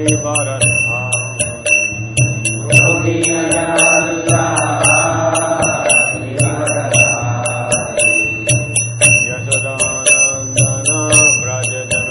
यशोदानन्दन व्रज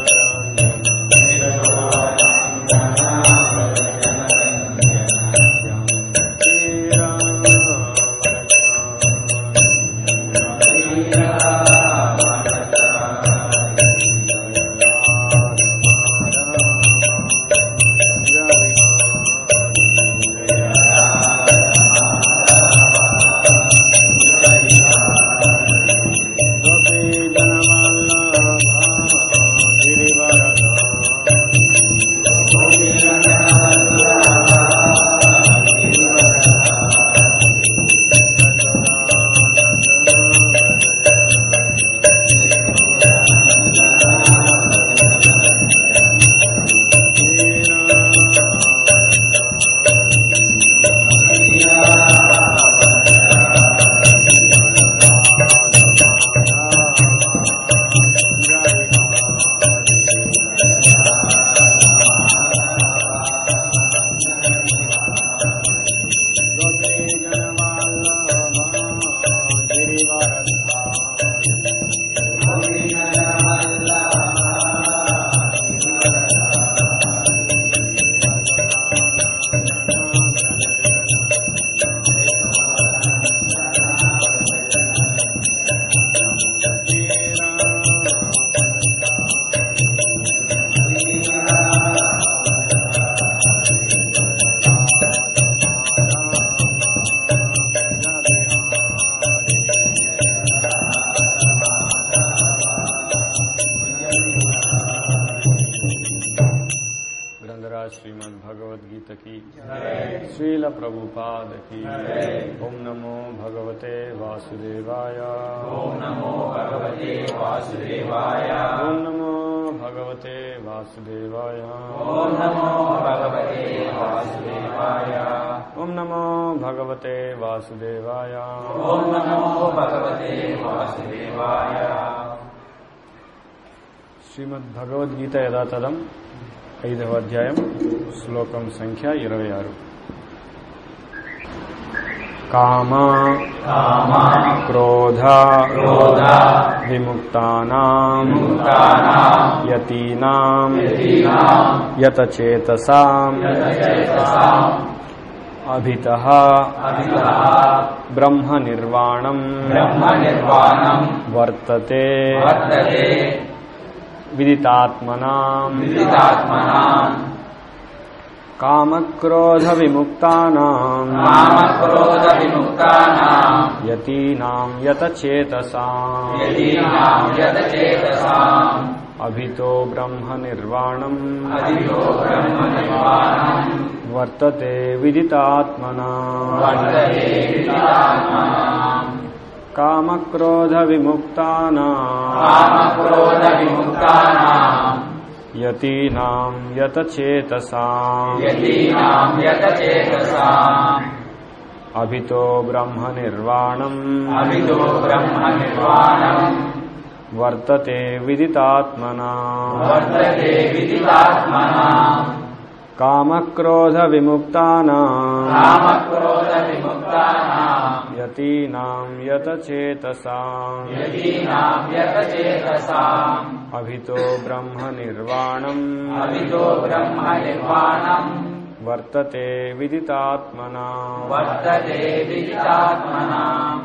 ग्रंथराज श्रीमद् भगवद गीता की श्रील प्रभुपाद की ओम नमो भगवते वासुदेवाय ओम नमो भगवते वासुदेवाय ओम नमो भगवते वासुदेवाय ओम नमो भगवते वासुदेवाय ओम नमो भगवते वासुदेवाय ओम नमो भगवते वासुदेवाय శ్రీమద్ భగవద్గీత యథాతథం ఐదవ అధ్యాయం శ్లోకం సంఖ్య ఇరవై ఆరు కామ కామ క్రోధ క్రోధ విముక్తానాం ముక్తానాం యతీనాం యతీనాం యతచేతసాం యతచేతసాం అభితః అభితః బ్రహ్మ నిర్వాణం బ్రహ్మ నిర్వాణం వర్తతే వర్తతే విదితాత్మనాం విదితాత్మనాం కామక్రోధ విముక్తానాం కామక్రోధ విముక్తానాం యతీనాం యతచేతసాం యతీనాం యతచేతసాం అభితో బ్రహ్మ నిర్వాణం అదిలో బ్రహ్మ నిర్వాణం వర్తతే విదితాత్మనా వర్తతే విదితాత్మనాం కామక్రోధ విముక్తానాం కామక్రోధ విముక్తానాం యతీనాం యతచేతసాం యతీనాం యతచేతసాం అభితో బ్రహ్మ నిర్వాణం అవిదో బ్రహ్మ నిర్వాణం వర్తతే విదితాత్మనా వర్తతే విదితాత్మనాం కామక్రోధ విముక్తానాం కామక్రోధ విముక్తానాం యతీనాం యతచేతసాం యతీనాం యతచేతసాం అభితో బ్రహ్మ నిర్వాణం అవిదో బ్రహ్మ నిర్వాణం వర్తతే విదితాత్మనా వర్తతే విదితాత్మనాం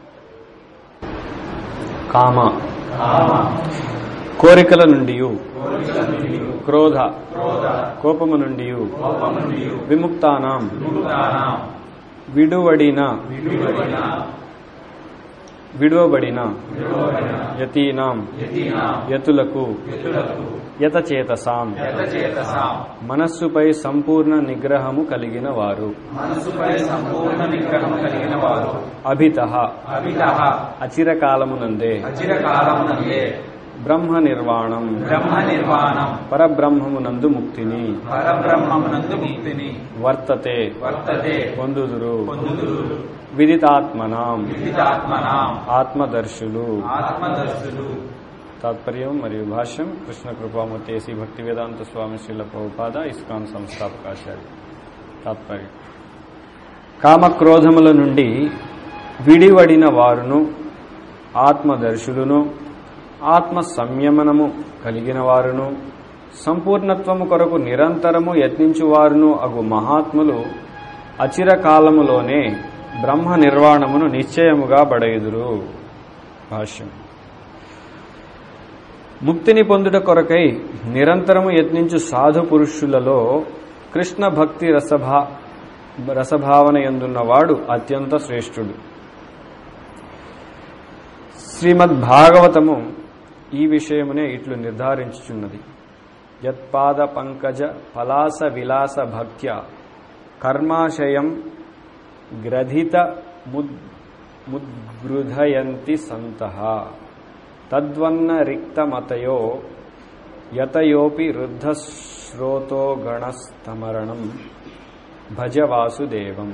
కామ కామ కోరికల నుండి కోరికలనుండియు, క్రోధ క్రోధ కోపము నుండి కోపముండియు, విముక్తానాం విముక్తానాం విడువడిన విడువడిన విడువబడిన విడువబడిన యతీనాం యతీనాం యతులకు యతులకు యతచేతసాం యతచేతసాం మనస్సుపై సంపూర్ణ నిగ్రహము కలిగిన వారు మనసుపై సంపూర్ణ నిగ్రహం కలిగిన వారు అభిత అవితః అచిరకాలమునందే అచిరకాలమునందే బ్రహ్మ నిర్వాణం బ్రహ్మ నిర్వాణం పరబ్రహ్మమునందు ముక్తిని పరబ్రహ్మమునందు ముక్తిని వర్తతే వర్తతే పొందుదురు పొందుదురు విదితాత్మనాం విదితాత్మనాం ఆత్మదర్శులు ఆత్మదర్శులు తాత్పర్యం మరియు భాష్యం కృష్ణ కృపామూర్తి AC Bhaktivedanta Swami Srila Prabhupada ISKCON సంస్థాపకాచార్య తాత్పర్యం కామక్రోధముల నుండి విడివడిన వారును ఆత్మదర్శులును ఆత్మ సంయమనము కలిగిన వారును సంపూర్ణత్వము కొరకు నిరంతరము యత్నించువారును అగు మహాత్ములు అచిరకాలములోనే బ్రహ్మ నిర్వాణమును నిశ్చయముగా బడయుదురు భాష్యం ముక్తిని పొందుట కొరకై నిరంతరము యత్నించు సాధు పురుషులలో కృష్ణ భక్తి రసభా రసభావన ఎందున్నవాడు అత్యంత శ్రేష్ఠుడు శ్రీమద్ భాగవతము ఈ విషయమునే ఇట్లు నిర్ధారించుచున్నది యత్పాద పంకజ పలాస విలాస భక్త్య కర్మాశయం గ్రథిత ముద్ ముద్గృధయంతి సంతః తద్వన్న రిక్తమతయో యతయోపి రుద్ధశ్రోతో గణస్తమరణం భజ వాసుదేవం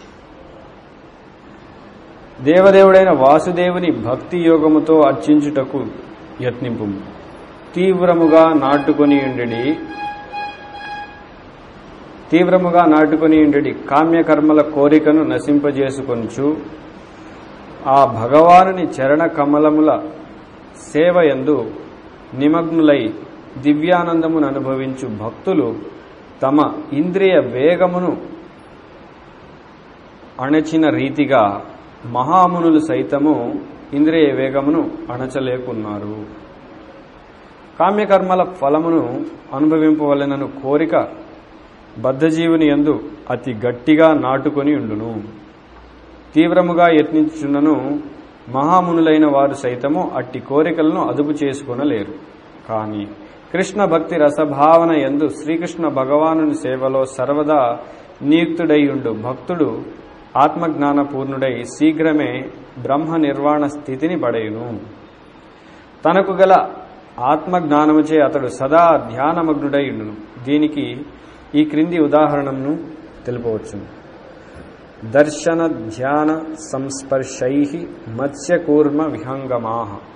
దేవదేవుడైన వాసుదేవుని భక్తి యోగముతో అర్చించుటకు యత్నింపు తీవ్రముగా నాటుకొని ఉండడి తీవ్రముగా నాటుకొని ఉండడి కామ్యకర్మల కోరికను నశింపజేసుకొనుచు ఆ భగవానుని చరణ కమలముల సేవయందు నిమగ్నులై దివ్యానందమును అనుభవించు భక్తులు తమ ఇంద్రియ వేగమును అణచిన రీతిగా మహామునులు సైతము ఇంద్రియ వేగమును అణచలేకున్నారు కామ్యకర్మల ఫలమును అనుభవింపవలెనను కోరిక బద్ధజీవుని యందు అతి గట్టిగా నాటుకొని ఉండును తీవ్రముగా యత్నించున్నను మహామునులైన వారు సైతము అట్టి కోరికలను అదుపు చేసుకొనలేరు కాని కృష్ణ భక్తి రసభావన ఎందు శ్రీకృష్ణ భగవానుని సేవలో సర్వదా నియుక్తుడైయుండు భక్తుడు ఆత్మజ్ఞాన పూర్ణుడై శీఘ్రమే బ్రహ్మ నిర్వాణ స్థితిని పడయును తనకు గల ఆత్మజ్ఞానముచే అతడు సదా ధ్యానమగ్నుడై ఉండును దీనికి ఈ క్రింది ఉదాహరణను తెలుపవచ్చును దర్శన ధ్యాన సంస్పర్శై మత్స్యకూర్మ విహంగమా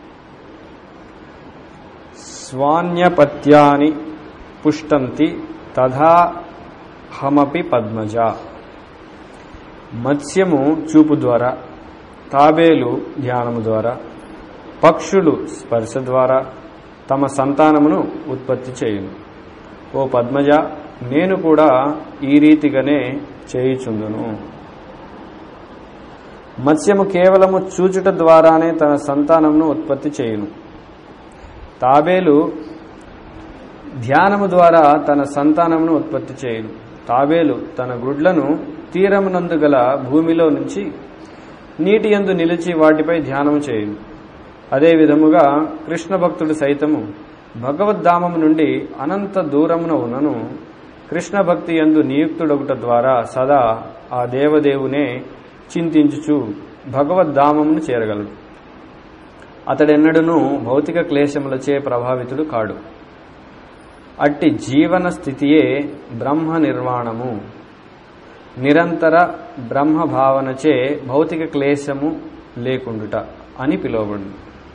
స్వాన్యపత్యాని పుష్టంతి తథా హమపి పద్మజ మత్స్యము చూపు ద్వారా తాబేలు ధ్యానము ద్వారా పక్షులు స్పర్శ ద్వారా తమ సంతానమును ఉత్పత్తి చేయును ఓ పద్మజ నేను కూడా ఈ రీతిగానే చేయుచుందును మత్స్యము కేవలము చూచుట ద్వారానే తన సంతానమును ఉత్పత్తి చేయును తాబేలు ధ్యానము ద్వారా తన సంతానమును ఉత్పత్తి చేయును తాబేలు తన గుడ్లను తీరమునందు గల భూమిలో నుంచి నీటి యందు నిలిచి వాటిపై ధ్యానము చేయును అదే విధముగా కృష్ణ భక్తుడు సైతము భగవద్ధామము నుండి అనంత దూరమున ఉన్నను కృష్ణ భక్తి యందు నియుక్తుడొకట ద్వారా సదా ఆ దేవదేవునే చింతించుచు భగవద్ధామమును చేరగలడు అతడెన్నడూనూ భౌతిక క్లేశములచే ప్రభావితుడు కాడు అట్టి జీవన స్థితియే బ్రహ్మ నిర్వాణము నిరంతర బ్రహ్మ భావనచే భౌతిక క్లేశము లేకుండుట అని పిలువబడు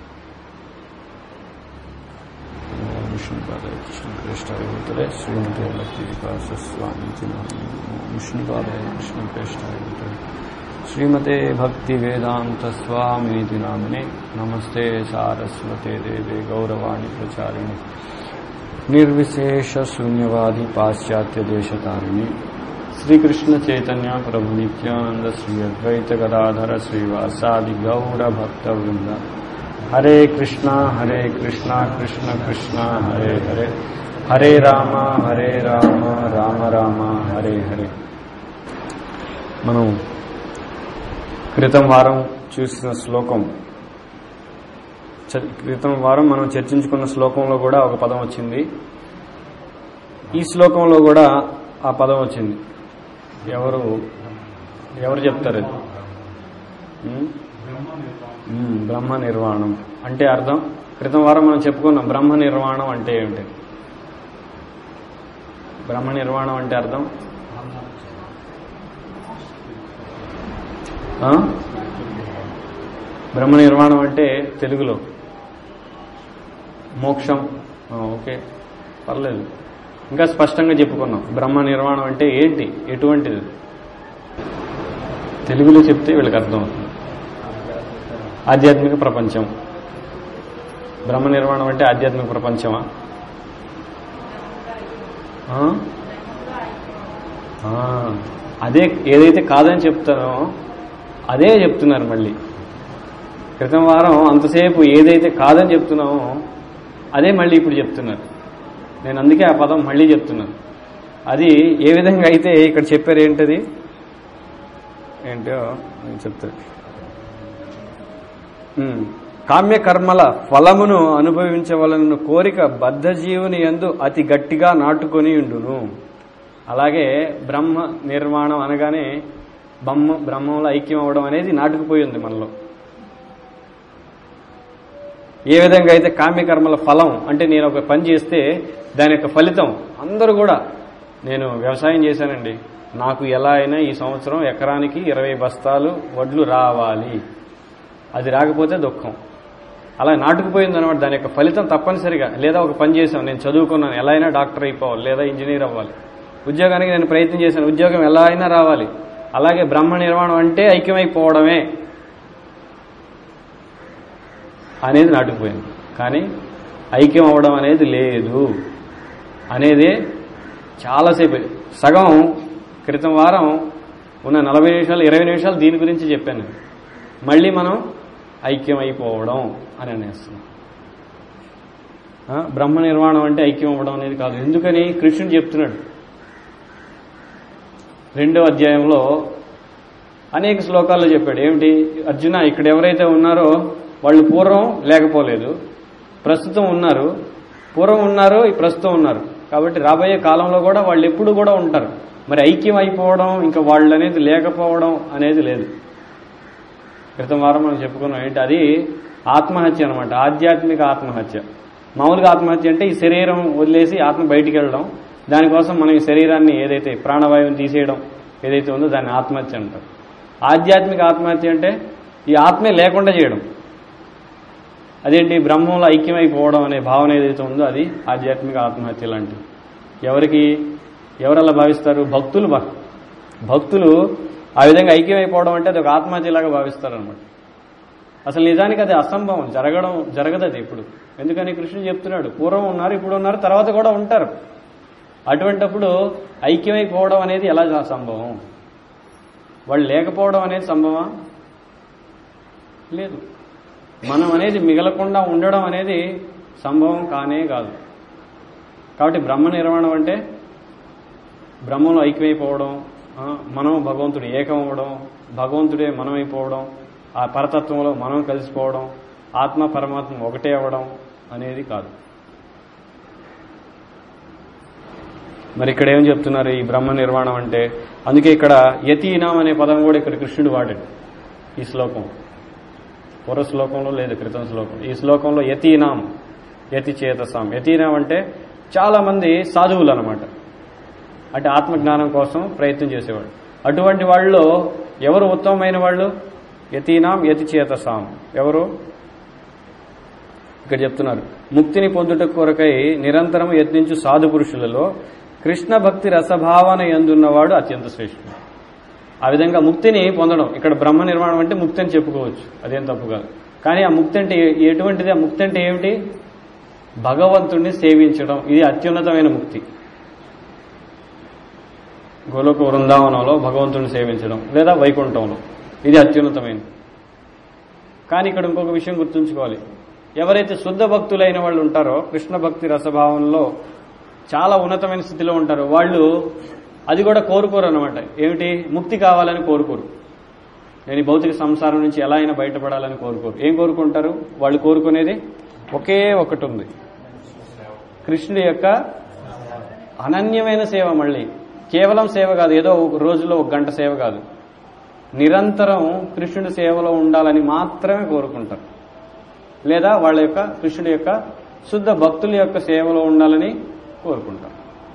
విష్ణుపాదాయ కృష్ణప్రేష్టాయ శ్రీమతి భక్తి వికాస స్వామి విష్ణుపాదాయ కృష్ణప్రేష్టాయ శ్రీమతే భక్తి వేదాంత స్వామితి నామినే నమస్తే సారస్వతే దేవే గౌరవాణి ప్రచారిణి నిర్విశేష శూన్యవాది పాశ్చాత్య దేశతారిణి శ్రీకృష్ణ చైతన్య ప్రభు నిత్యానంద శ్రీ అద్వైత గదాధర శ్రీవాసాది గౌర భక్త వృంద హరే కృష్ణ హరే కృష్ణ కృష్ణ కృష్ణ హరే హరే హరే రామ హరే రామ రామ రామ హరే హరే మనం క్రితం వారం చూసిన శ్లోకం చ- క్రితం వారం మనం చర్చించుకున్న శ్లోకంలో కూడా ఒక పదం వచ్చింది ఈ శ్లోకంలో కూడా ఆ పదం వచ్చింది ఎవరు ఎవరు చెప్తారు అది ఉమ్? ఉమ్, బ్రహ్మ నిర్వాణం అంటే అర్థం క్రితం వారం మనం చెప్పుకున్నాం బ్రహ్మ నిర్వాణం అంటే ఏమిటి బ్రహ్మ నిర్వాణం అంటే అర్థం ఆ? బ్రహ్మ నిర్వాణం అంటే తెలుగులో మోక్షం ఆ, ఓకే పర్లేదు ఇంకా స్పష్టంగా చెప్పుకున్నాం బ్రహ్మ నిర్మాణం అంటే ఏంటి ఎటువంటిది తెలుగులో చెప్తే వీళ్ళకి అర్థం అవుతుంది ఆధ్యాత్మిక ప్రపంచం బ్రహ్మ నిర్మాణం అంటే ఆధ్యాత్మిక ప్రపంచమా ఆ? ఆ, అదే ఏదైతే కాదని చెప్తానో అదే చెప్తున్నారు మళ్ళీ క్రితం వారం అంతసేపు ఏదైతే కాదని చెప్తున్నామో అదే మళ్ళీ ఇప్పుడు చెప్తున్నారు నేను అందుకే ఆ పదం మళ్ళీ చెప్తున్నాను అది ఏ విధంగా అయితే ఇక్కడ చెప్పారు ఏంటది ఏంటో నేను చెప్తాను ఉమ్. కామ్యకర్మల ఫలమును అనుభవించవలన కోరిక బద్ధజీవుని ఎందు అతి గట్టిగా నాటుకొని ఉండును అలాగే బ్రహ్మ నిర్మాణం అనగానే బ్రహ్మ బ్రహ్మంలో ఐక్యం అవ్వడం అనేది నాటుకుపోయి ఉంది మనలో ఏ విధంగా అయితే కామ్యకర్మల ఫలం అంటే నేను ఒక పని చేస్తే దాని యొక్క ఫలితం అందరూ కూడా నేను వ్యవసాయం చేశానండి నాకు ఎలా అయినా ఈ సంవత్సరం ఎకరానికి ఇరవై బస్తాలు వడ్లు రావాలి అది రాకపోతే దుఃఖం అలా నాటుకుపోయింది అనమాట దాని యొక్క ఫలితం తప్పనిసరిగా లేదా ఒక పని చేశాను నేను చదువుకున్నాను ఎలా అయినా డాక్టర్ అయిపోవాలి లేదా ఇంజనీర్ అవ్వాలి ఉద్యోగానికి నేను ప్రయత్నం చేశాను ఉద్యోగం ఎలా అయినా రావాలి అలాగే బ్రహ్మ నిర్మాణం అంటే ఐక్యమైపోవడమే అనేది నాటుకుపోయింది కానీ ఐక్యం అవ్వడం అనేది లేదు అనేది చాలాసేపు సగం క్రితం వారం ఉన్న నలభై నిమిషాలు ఇరవై నిమిషాలు దీని గురించి చెప్పాను నేను. మళ్ళీ మనం ఐక్యం అయిపోవడం అని అనేస్తున్నాం ఆ, బ్రహ్మ నిర్మాణం అంటే ఐక్యం అవ్వడం అనేది కాదు ఎందుకని కృష్ణుడు చెప్తున్నాడు రెండో అధ్యాయంలో అనేక శ్లోకాల్లో చెప్పాడు ఏమిటి అర్జున ఇక్కడ ఎవరైతే ఉన్నారో వాళ్ళు పూర్వం లేకపోలేదు ప్రస్తుతం ఉన్నారు పూర్వం ఉన్నారు ఈ ప్రస్తుతం ఉన్నారు కాబట్టి రాబోయే కాలంలో కూడా వాళ్ళు ఎప్పుడు కూడా ఉంటారు మరి ఐక్యం అయిపోవడం ఇంకా వాళ్ళు అనేది లేకపోవడం అనేది లేదు క్రితం వారం మనం చెప్పుకున్నాం ఏంటి అది ఆత్మహత్య అనమాట ఆధ్యాత్మిక ఆత్మహత్య మామూలుగా ఆత్మహత్య అంటే ఈ శరీరం వదిలేసి ఆత్మ బయటికి వెళ్ళడం దానికోసం మనం ఈ శరీరాన్ని ఏదైతే ప్రాణవాయువుని తీసేయడం ఏదైతే ఉందో దాన్ని ఆత్మహత్య అంటారు ఆధ్యాత్మిక ఆత్మహత్య అంటే ఈ ఆత్మే లేకుండా చేయడం అదేంటి బ్రహ్మంలో ఐక్యమైపోవడం అనే భావన ఏదైతే ఉందో అది ఆధ్యాత్మిక ఆత్మహత్య లాంటిది ఎవరికి ఎవరలా భావిస్తారు భక్తులు బా భక్తులు ఆ విధంగా ఐక్యమైపోవడం అంటే అది ఒక ఆత్మహత్యలాగా భావిస్తారు అనమాట అసలు నిజానికి అది అసంభవం జరగడం జరగదు అది ఇప్పుడు ఎందుకని కృష్ణుడు చెప్తున్నాడు పూర్వం ఉన్నారు ఇప్పుడు ఉన్నారు తర్వాత కూడా ఉంటారు అటువంటప్పుడు ఐక్యమైపోవడం అనేది ఎలా సంభవం వాళ్ళు లేకపోవడం అనేది సంభవమా లేదు మనం అనేది మిగలకుండా ఉండడం అనేది సంభవం కానే కాదు కాబట్టి బ్రహ్మ నిర్మాణం అంటే బ్రహ్మంలో ఐక్యమైపోవడం ఆ, మనం భగవంతుడు ఏకం అవ్వడం భగవంతుడే మనమైపోవడం ఆ పరతత్వంలో మనం కలిసిపోవడం ఆత్మ పరమాత్మ ఒకటే అవ్వడం అనేది కాదు మరి ఇక్కడ ఏం చెప్తున్నారు ఈ బ్రహ్మ నిర్మాణం అంటే అందుకే ఇక్కడ యతీనాం అనే పదం కూడా ఇక్కడ కృష్ణుడు వాడాడు ఈ శ్లోకం పూర్వ శ్లోకంలో లేదు క్రితం శ్లోకం ఈ శ్లోకంలో యతీనాం యతి చేతసాం యతీనాం అంటే చాలా మంది సాధువులు అనమాట అంటే ఆత్మజ్ఞానం కోసం ప్రయత్నం చేసేవాడు అటువంటి వాళ్ళలో ఎవరు ఉత్తమమైన వాళ్ళు యతీనాం యతి చేతసాం ఎవరు ఇక్కడ చెప్తున్నారు ముక్తిని పొందుట కొరకై నిరంతరం యత్నించు సాధు పురుషులలో కృష్ణ భక్తి రసభావన ఎందున్నవాడు అత్యంత శ్రేష్ఠుడు ఆ విధంగా ముక్తిని పొందడం ఇక్కడ బ్రహ్మ నిర్మాణం అంటే ముక్తి అని చెప్పుకోవచ్చు అదేం తప్పు కాదు కానీ ఆ ముక్తి అంటే ఏ- ఎటువంటిది ఆ ముక్తి అంటే ఏమిటి భగవంతుణ్ణి సేవించడం ఇది అత్యున్నతమైన ముక్తి గోలోక వృందావనంలో భగవంతుని సేవించడం లేదా వైకుంఠంలో ఇది అత్యున్నతమైనది కానీ ఇక్కడ ఇంకొక విషయం గుర్తుంచుకోవాలి ఎవరైతే శుద్ధ భక్తులైన వాళ్ళు ఉంటారో కృష్ణ భక్తి రసభావంలో చాలా ఉన్నతమైన స్థితిలో ఉంటారో వాళ్ళు అది కూడా కోరుకోరు అనమాట ఏమిటి ముక్తి కావాలని కోరుకోరు నేను ఈ భౌతిక సంసారం నుంచి ఎలా అయినా బయటపడాలని కోరుకోరు ఏం కోరుకుంటారు వాళ్ళు కోరుకునేది ఒకే ఒకటి ఉంది కృష్ణుడి యొక్క అనన్యమైన సేవ మళ్ళీ కేవలం సేవ కాదు ఏదో ఒక రోజులో ఒక గంట సేవ కాదు నిరంతరం కృష్ణుడి సేవలో ఉండాలని మాత్రమే కోరుకుంటారు లేదా వాళ్ళ యొక్క కృష్ణుడి యొక్క శుద్ధ భక్తుల యొక్క సేవలో ఉండాలని కోరుకుంటారు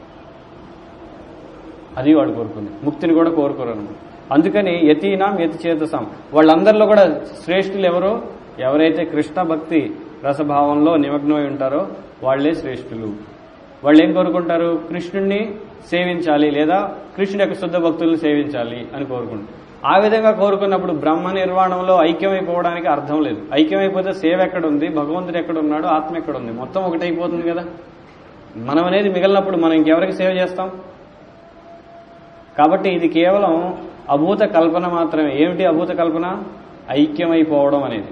అది వాడు కోరుకుంది ముక్తిని కూడా కోరుకోరు అన్నమాట అందుకని యతీనాం యతి చేతసాం వాళ్ళందరిలో కూడా శ్రేష్ఠులు ఎవరు ఎవరైతే కృష్ణ భక్తి రసభావంలో నిమగ్నమై ఉంటారో వాళ్లే శ్రేష్ఠులు వాళ్ళు ఏం కోరుకుంటారు కృష్ణుణ్ణి సేవించాలి లేదా కృష్ణుడి యొక్క శుద్ధ భక్తుల్ని సేవించాలి అని కోరుకుంటారు ఆ విధంగా కోరుకున్నప్పుడు బ్రహ్మ నిర్వాణంలో ఐక్యమైపోవడానికి అర్థం లేదు ఐక్యమైపోతే సేవ ఎక్కడ ఉంది భగవంతుడు ఎక్కడ ఉన్నాడు ఆత్మ ఎక్కడ ఉంది మొత్తం ఒకటైపోతుంది కదా మనం అనేది మిగిలినప్పుడు మనం ఇంకెవరికి సేవ చేస్తాం కాబట్టి ఇది కేవలం అభూత కల్పన మాత్రమే ఏమిటి అభూత కల్పన ఐక్యమైపోవడం అనేది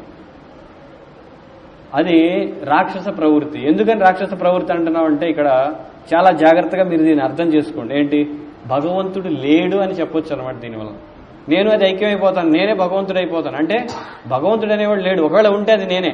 అది రాక్షస ప్రవృత్తి ఎందుకని రాక్షస ప్రవృత్తి అంటున్నామంటే ఇక్కడ చాలా జాగ్రత్తగా మీరు దీన్ని అర్థం చేసుకోండి ఏంటి భగవంతుడు లేడు అని చెప్పొచ్చు అనమాట దీనివల్ల నేను అది ఐక్యమైపోతాను నేనే భగవంతుడు అయిపోతాను అంటే భగవంతుడు అనేవాడు లేడు ఒకవేళ ఉంటే అది నేనే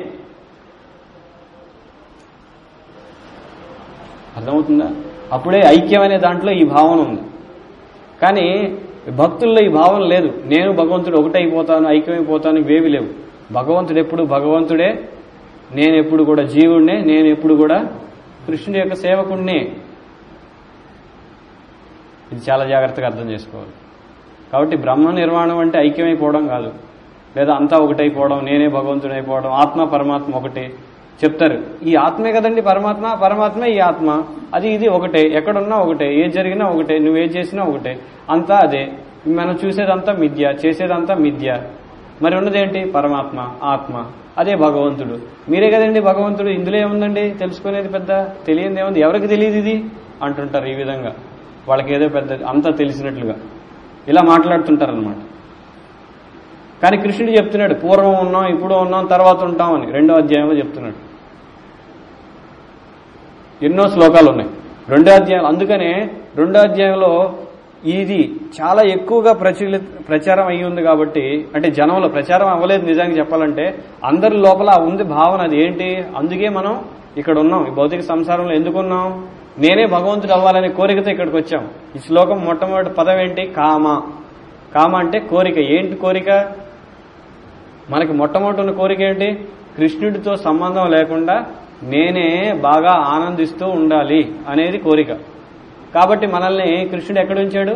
అర్థమవుతుందా అప్పుడే ఐక్యం అనే దాంట్లో ఈ భావన ఉంది కానీ భక్తుల్లో ఈ భావన లేదు నేను భగవంతుడు ఒకటైపోతాను ఐక్యమైపోతాను ఇవేవి లేవు భగవంతుడు ఎప్పుడు భగవంతుడే నేను ఎప్పుడు కూడా జీవుణ్ణే నేను ఎప్పుడు కూడా కృష్ణుడి యొక్క సేవకుణ్ణే ఇది చాలా జాగ్రత్తగా అర్థం చేసుకోవాలి కాబట్టి బ్రహ్మ నిర్మాణం అంటే ఐక్యమైపోవడం కాదు లేదా అంతా ఒకటైపోవడం నేనే భగవంతుడైపోవడం ఆత్మ పరమాత్మ ఒకటే చెప్తారు ఈ ఆత్మే కదండి పరమాత్మ పరమాత్మే ఈ ఆత్మ అది ఇది ఒకటే ఎక్కడున్నా ఒకటే ఏది జరిగినా ఒకటే నువ్వేది చేసినా ఒకటే అంతా అదే మనం చూసేదంతా మిథ్య చేసేదంతా మిథ్య మరి ఉన్నదేంటి పరమాత్మ ఆత్మ అదే భగవంతుడు మీరే కదండి భగవంతుడు ఇందులో ఏముందండి తెలుసుకునేది పెద్ద తెలియంది ఏముంది ఎవరికి తెలియదు ఇది అంటుంటారు ఈ విధంగా వాళ్ళకి ఏదో పెద్ద అంతా తెలిసినట్లుగా ఇలా మాట్లాడుతుంటారు అనమాట కానీ కృష్ణుడు చెప్తున్నాడు పూర్వం ఉన్నాం ఇప్పుడు ఉన్నాం తర్వాత ఉంటామని రెండో అధ్యాయంలో చెప్తున్నాడు ఎన్నో శ్లోకాలు ఉన్నాయి రెండో అధ్యాయం అందుకనే రెండో అధ్యాయంలో ఇది చాలా ఎక్కువగా ప్రచురి ప్రచారం అయ్యి ఉంది కాబట్టి అంటే జనంలో ప్రచారం అవ్వలేదు నిజానికి చెప్పాలంటే అందరి లోపల ఉంది భావన అది ఏంటి అందుకే మనం ఇక్కడ ఉన్నాం ఈ భౌతిక సంసారంలో ఎందుకు ఉన్నాం నేనే భగవంతుడు అవ్వాలనే కోరికతో ఇక్కడికి వచ్చాం ఈ శ్లోకం మొట్టమొదటి పదం ఏంటి కామ కామ అంటే కోరిక ఏంటి కోరిక మనకి మొట్టమొదటి ఉన్న కోరిక ఏంటి కృష్ణుడితో సంబంధం లేకుండా నేనే బాగా ఆనందిస్తూ ఉండాలి అనేది కోరిక కాబట్టి మనల్ని కృష్ణుడు ఎక్కడ ఉంచాడు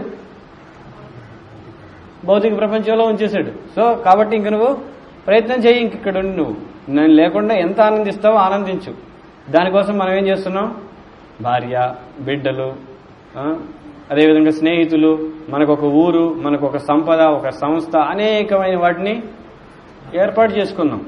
భౌతిక ప్రపంచంలో ఉంచేశాడు సో కాబట్టి ఇంక నువ్వు ప్రయత్నం చేయి ఇంక ఇక్కడ ఉండి నువ్వు నేను లేకుండా ఎంత ఆనందిస్తావో ఆనందించు దానికోసం మనం ఏం చేస్తున్నాం భార్య బిడ్డలు ఆ, అదేవిధంగా స్నేహితులు మనకు ఒక ఊరు మనకు ఒక సంపద ఒక సంస్థ అనేకమైన వాటిని ఏర్పాటు చేసుకున్నాం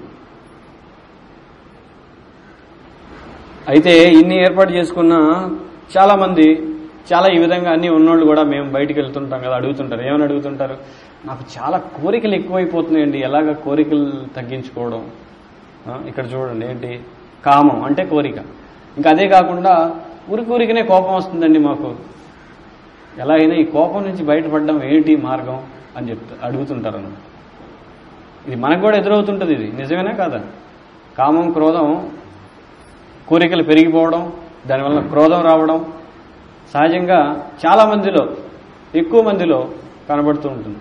అయితే ఇన్ని ఏర్పాటు చేసుకున్న చాలా మంది చాలా ఈ విధంగా అన్ని ఉన్నోళ్ళు కూడా మేము బయటికి వెళ్తుంటాం కదా అడుగుతుంటారు ఏమని అడుగుతుంటారు నాకు చాలా కోరికలు ఎక్కువైపోతున్నాయండి ఎలాగ కోరికలు తగ్గించుకోవడం ఆ, ఇక్కడ చూడండి ఏంటి కామం అంటే కోరిక ఇంకా అదే కాకుండా ఊరికి ఊరికనే కోపం వస్తుందండి మాకు ఎలా అయినా ఈ కోపం నుంచి బయటపడడం ఏంటి మార్గం అని చెప్తా అడుగుతుంటారు అన్నమాట ఇది మనకు కూడా ఎదురవుతుంటుంది ఇది నిజమేనా కాదా కామం క్రోధం కోరికలు పెరిగిపోవడం దానివల్ల క్రోధం రావడం సహజంగా చాలా మందిలో ఎక్కువ మందిలో కనబడుతూ ఉంటుంది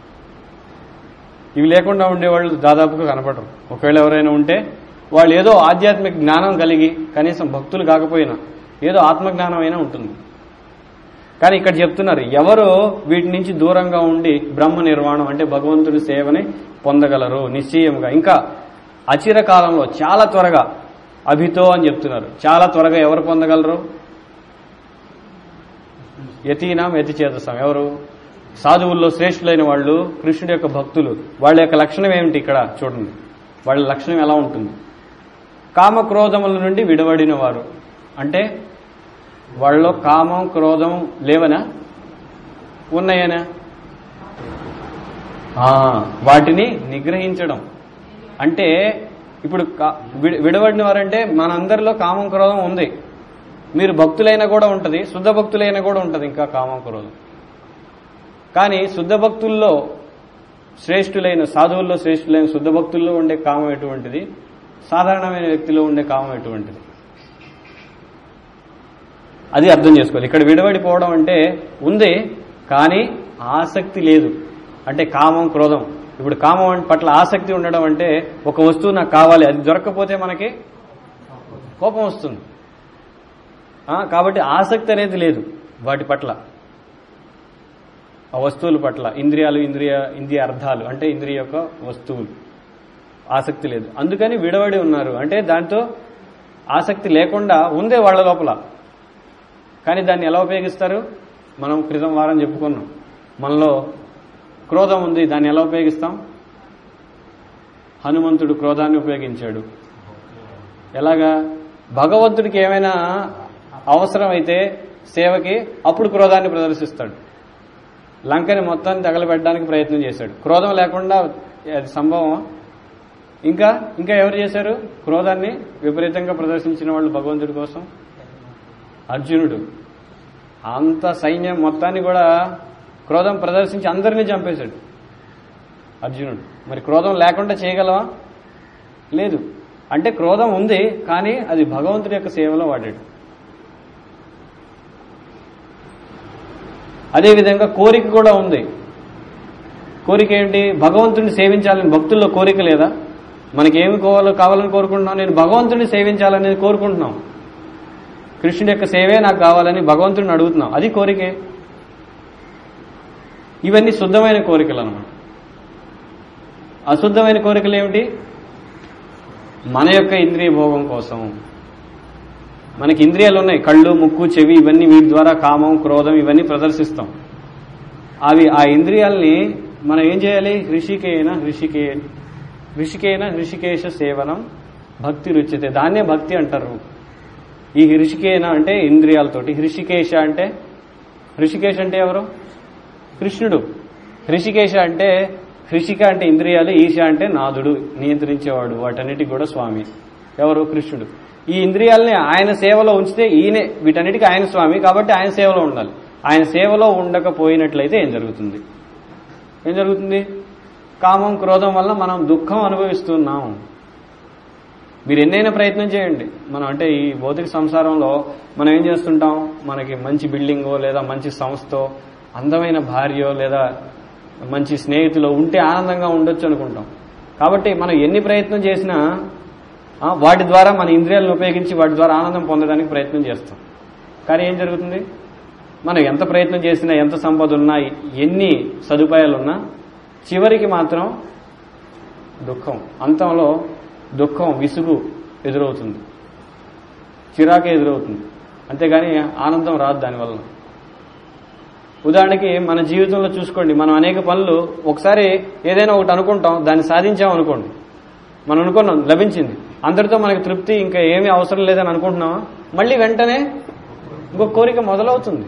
ఇవి లేకుండా ఉండేవాళ్ళు దాదాపుగా కనపడరు ఒకవేళ ఎవరైనా ఉంటే వాళ్ళు ఏదో ఆధ్యాత్మిక జ్ఞానం కలిగి కనీసం భక్తులు కాకపోయినా ఏదో ఆత్మజ్ఞానం అయినా ఉంటుంది కానీ ఇక్కడ చెప్తున్నారు ఎవరు వీటి నుంచి దూరంగా ఉండి బ్రహ్మ నిర్వాణం అంటే భగవంతుడి సేవని పొందగలరు నిశ్చయంగా ఇంకా అచిర కాలంలో చాలా త్వరగా అభితో అని చెప్తున్నారు చాలా త్వరగా ఎవరు పొందగలరు యతీనాం యతి చేతసాం ఎవరు సాధువుల్లో శ్రేష్ఠులైన వాళ్ళు కృష్ణుడి యొక్క భక్తులు వాళ్ళ యొక్క లక్షణం ఏమిటి ఇక్కడ చూడండి వాళ్ళ లక్షణం ఎలా ఉంటుంది కామ క్రోధముల నుండి విడవడిన వారు అంటే వాళ్ళలో కామం క్రోధం లేవనా ఉన్నాయనా ఆ, వాటిని నిగ్రహించడం అంటే ఇప్పుడు కా- విడ- విడవడిన వారంటే మనందరిలో కామం క్రోధం ఉంది మీరు భక్తులైనా కూడా ఉంటుంది శుద్ధ భక్తులైనా కూడా ఉంటుంది ఇంకా కామం క్రోధం కానీ శుద్ధ భక్తుల్లో శ్రేష్ఠులైన సాధువుల్లో శ్రేష్ఠులైన శుద్ధ భక్తుల్లో ఉండే కామం ఎటువంటిది సాధారణమైన వ్యక్తిలో ఉండే కామం ఎటువంటిది అది అర్థం చేసుకోవాలి ఇక్కడ విడవడిపోవడం అంటే ఉంది కానీ ఆసక్తి లేదు అంటే కామం క్రోధం ఇప్పుడు కామం పట్ల ఆసక్తి ఉండడం అంటే ఒక వస్తువు నాకు కావాలి అది దొరకకపోతే మనకి కోపం వస్తుంది ఆ, కాబట్టి ఆసక్తి అనేది లేదు వాటి పట్ల ఆ వస్తువుల పట్ల ఇంద్రియాలు ఇంద్రియ ఇంద్రియ అర్థాలు అంటే ఇంద్రియ యొక్క వస్తువులు ఆసక్తి లేదు అందుకని విడవడి ఉన్నారు అంటే దాంతో ఆసక్తి లేకుండా ఉందే వాళ్ళ లోపల కానీ దాన్ని ఎలా ఉపయోగిస్తారు మనం క్రితం వారం చెప్పుకున్నాం మనలో క్రోధం ఉంది దాన్ని ఎలా ఉపయోగిస్తాం హనుమంతుడు క్రోధాన్ని ఉపయోగించాడు ఎలాగా భగవంతుడికి ఏమైనా అవసరం అయితే సేవకి అప్పుడు క్రోధాన్ని ప్రదర్శిస్తాడు లంకని మొత్తాన్ని తగలబెట్టడానికి ప్రయత్నం చేశాడు క్రోధం లేకుండా అది సంభవం ఇంకా ఇంకా ఎవరు చేశారు క్రోధాన్ని విపరీతంగా ప్రదర్శించిన వాళ్ళు భగవంతుడి కోసం అర్జునుడు అంత సైన్యం మొత్తాన్ని కూడా క్రోధం ప్రదర్శించి అందరినీ చంపేశాడు అర్జునుడు మరి క్రోధం లేకుండా చేయగలవా లేదు అంటే క్రోధం ఉంది కానీ అది భగవంతుడి యొక్క సేవలో వాడాడు అదేవిధంగా కోరిక కూడా ఉంది కోరిక ఏంటి భగవంతుడిని సేవించాలని భక్తుల్లో కోరిక లేదా మనకేమి కోవాలో కావాలని కోరుకుంటున్నాం నేను భగవంతుడిని సేవించాలని కోరుకుంటున్నాం కృష్ణుడి యొక్క సేవే నాకు కావాలని భగవంతుడిని అడుగుతున్నాం అది కోరికే ఇవన్నీ శుద్ధమైన కోరికలు అనమాట అశుద్ధమైన కోరికలు ఏమిటి మన యొక్క ఇంద్రియ భోగం కోసం మనకి ఇంద్రియాలు ఉన్నాయి కళ్ళు ముక్కు చెవి ఇవన్నీ వీటి ద్వారా కామం క్రోధం ఇవన్నీ ప్రదర్శిస్తాం అవి ఆ ఇంద్రియాల్ని మనం ఏం చేయాలి హృషికేన హృషికే హృషికేన హృషికేశ సేవనం భక్తి రుచితే దాన్నే భక్తి అంటారు ఈ హృషికేన అంటే ఇంద్రియాలతోటి హృషికేశ అంటే హృషికేశ అంటే ఎవరు కృష్ణుడు హృషికేశ అంటే హృషిక అంటే ఇంద్రియాలు ఈశ అంటే నాదుడు నియంత్రించేవాడు వాటన్నిటికి కూడా స్వామి ఎవరు కృష్ణుడు ఈ ఇంద్రియాలని ఆయన సేవలో ఉంచితే ఈయనే వీటన్నిటికీ ఆయన స్వామి కాబట్టి ఆయన సేవలో ఉండాలి ఆయన సేవలో ఉండకపోయినట్లయితే ఏం జరుగుతుంది ఏం జరుగుతుంది కామం క్రోధం వల్ల మనం దుఃఖం అనుభవిస్తున్నాం మీరు ఎన్నైనా ప్రయత్నం చేయండి మనం అంటే ఈ భౌతిక సంసారంలో మనం ఏం చేస్తుంటాం మనకి మంచి బిల్డింగో లేదా మంచి సంస్థో అందమైన భార్యో లేదా మంచి స్నేహితులు ఉంటే ఆనందంగా ఉండొచ్చు అనుకుంటాం కాబట్టి మనం ఎన్ని ప్రయత్నం చేసినా ఆ, వాటి ద్వారా మన ఇంద్రియాలను ఉపయోగించి వాటి ద్వారా ఆనందం పొందడానికి ప్రయత్నం చేస్తాం కానీ ఏం జరుగుతుంది మనం ఎంత ప్రయత్నం చేసినా ఎంత సంపద ఉన్నా ఎన్ని సదుపాయాలు ఉన్నా చివరికి మాత్రం దుఃఖం అంతంలో దుఃఖం విసుగు ఎదురవుతుంది చిరాకే ఎదురవుతుంది అంతేగాని ఆనందం రాదు దానివల్ల ఉదాహరణకి మన జీవితంలో చూసుకోండి మనం అనేక పనులు ఒకసారి ఏదైనా ఒకటి అనుకుంటాం దాన్ని సాధించాం అనుకోండి మనం అనుకున్నాం లభించింది అందరితో మనకి తృప్తి ఇంకా ఏమీ అవసరం లేదని అనుకుంటున్నామా మళ్ళీ వెంటనే ఇంకొక కోరిక మొదలవుతుంది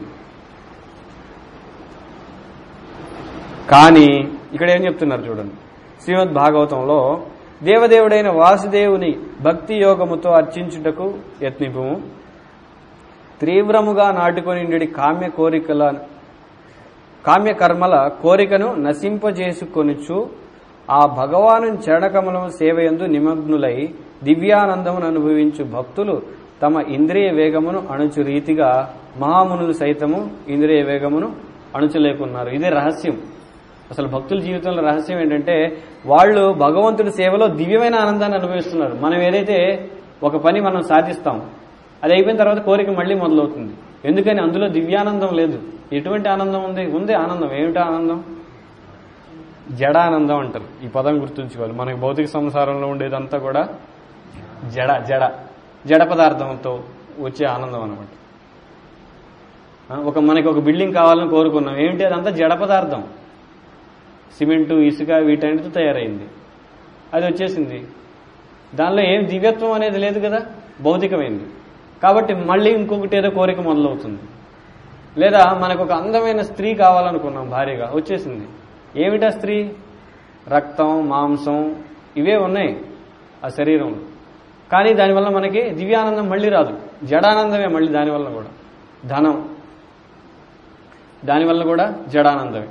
కానీ ఇక్కడ ఏం చెప్తున్నారు చూడండి శ్రీమద్ భాగవతంలో దేవదేవుడైన వాసుదేవుని భక్తి యోగముతో అర్చించుటకు యత్నిపుము తీవ్రముగా నాటుకొని కామ్య కోరికల కామ్య కర్మల కోరికను నశింపజేసుకొనుచు ఆ భగవాను చరణకమలం సేవయందు నిమగ్నులై దివ్యానందమును అనుభవించు భక్తులు తమ ఇంద్రియ వేగమును అణుచు రీతిగా మహామునులు సైతము ఇంద్రియ వేగమును అణుచలేకున్నారు ఇదే రహస్యం అసలు భక్తుల జీవితంలో రహస్యం ఏంటంటే వాళ్ళు భగవంతుడి సేవలో దివ్యమైన ఆనందాన్ని అనుభవిస్తున్నారు మనం ఏదైతే ఒక పని మనం సాధిస్తాం అది అయిపోయిన తర్వాత కోరిక మళ్ళీ మొదలవుతుంది ఎందుకని అందులో దివ్యానందం లేదు ఎటువంటి ఆనందం ఉంది ఉంది ఆనందం ఏమిటి ఆనందం జడానందం అంటారు ఈ పదం గుర్తుంచుకోవాలి మనకి భౌతిక సంసారంలో ఉండేదంతా కూడా జడ జడ జడ పదార్థంతో వచ్చే ఆనందం అనమాట ఆ, ఒక మనకి ఒక బిల్డింగ్ కావాలని కోరుకున్నాం ఏమిటి అదంతా జడ పదార్థం సిమెంటు ఇసుక వీటన్నిటితో తయారైంది అది వచ్చేసింది దానిలో ఏం దివ్యత్వం అనేది లేదు కదా భౌతికమైంది కాబట్టి మళ్ళీ ఇంకొకటి ఏదో కోరిక మొదలవుతుంది లేదా మనకు ఒక అందమైన స్త్రీ కావాలనుకున్నాం భార్యగా వచ్చేసింది ఏమిటా స్త్రీ రక్తం మాంసం ఇవే ఉన్నాయి ఆ శరీరంలో కానీ దానివల్ల మనకి దివ్యానందం మళ్ళీ రాదు జడానందమే మళ్ళీ దానివల్ల కూడా ధనం దానివల్ల కూడా జడానందమే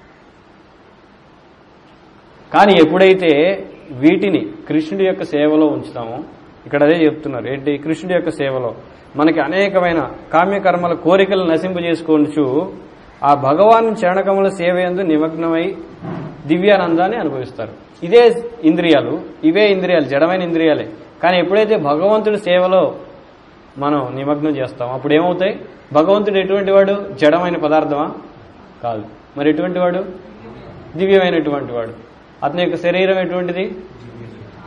కానీ ఎప్పుడైతే వీటిని కృష్ణుడి యొక్క సేవలో ఉంచుతామో ఇక్కడ అదే చెప్తున్నారు ఏంటి కృష్ణుడి యొక్క సేవలో మనకి అనేకమైన కామ్యకర్మల కోరికలు నశింపజేసుకోవచ్చు ఆ భగవాన్ చరణకముల సేవ ఎందు నిమగ్నమై దివ్యానందాన్ని అనుభవిస్తారు ఇదే ఇంద్రియాలు ఇవే ఇంద్రియాలు జడమైన ఇంద్రియాలే కానీ ఎప్పుడైతే భగవంతుడి సేవలో మనం నిమగ్నం చేస్తాం అప్పుడు ఏమవుతాయి భగవంతుడు ఎటువంటి వాడు జడమైన పదార్థమా కాదు మరి ఎటువంటి వాడు దివ్యమైనటువంటి వాడు అతని యొక్క శరీరం ఎటువంటిది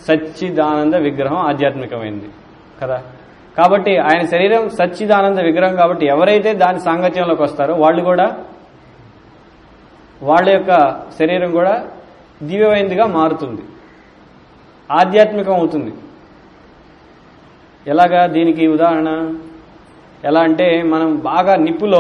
సచ్చిదానంద విగ్రహం ఆధ్యాత్మికమైంది కదా కాబట్టి ఆయన శరీరం సచ్చిదానంద విగ్రహం కాబట్టి ఎవరైతే దాని సాంగత్యంలోకి వస్తారో వాళ్ళు కూడా వాళ్ళ యొక్క శరీరం కూడా దివ్యమైనదిగా మారుతుంది ఆధ్యాత్మికం అవుతుంది ఎలాగా దీనికి ఉదాహరణ ఎలా అంటే మనం బాగా నిప్పులో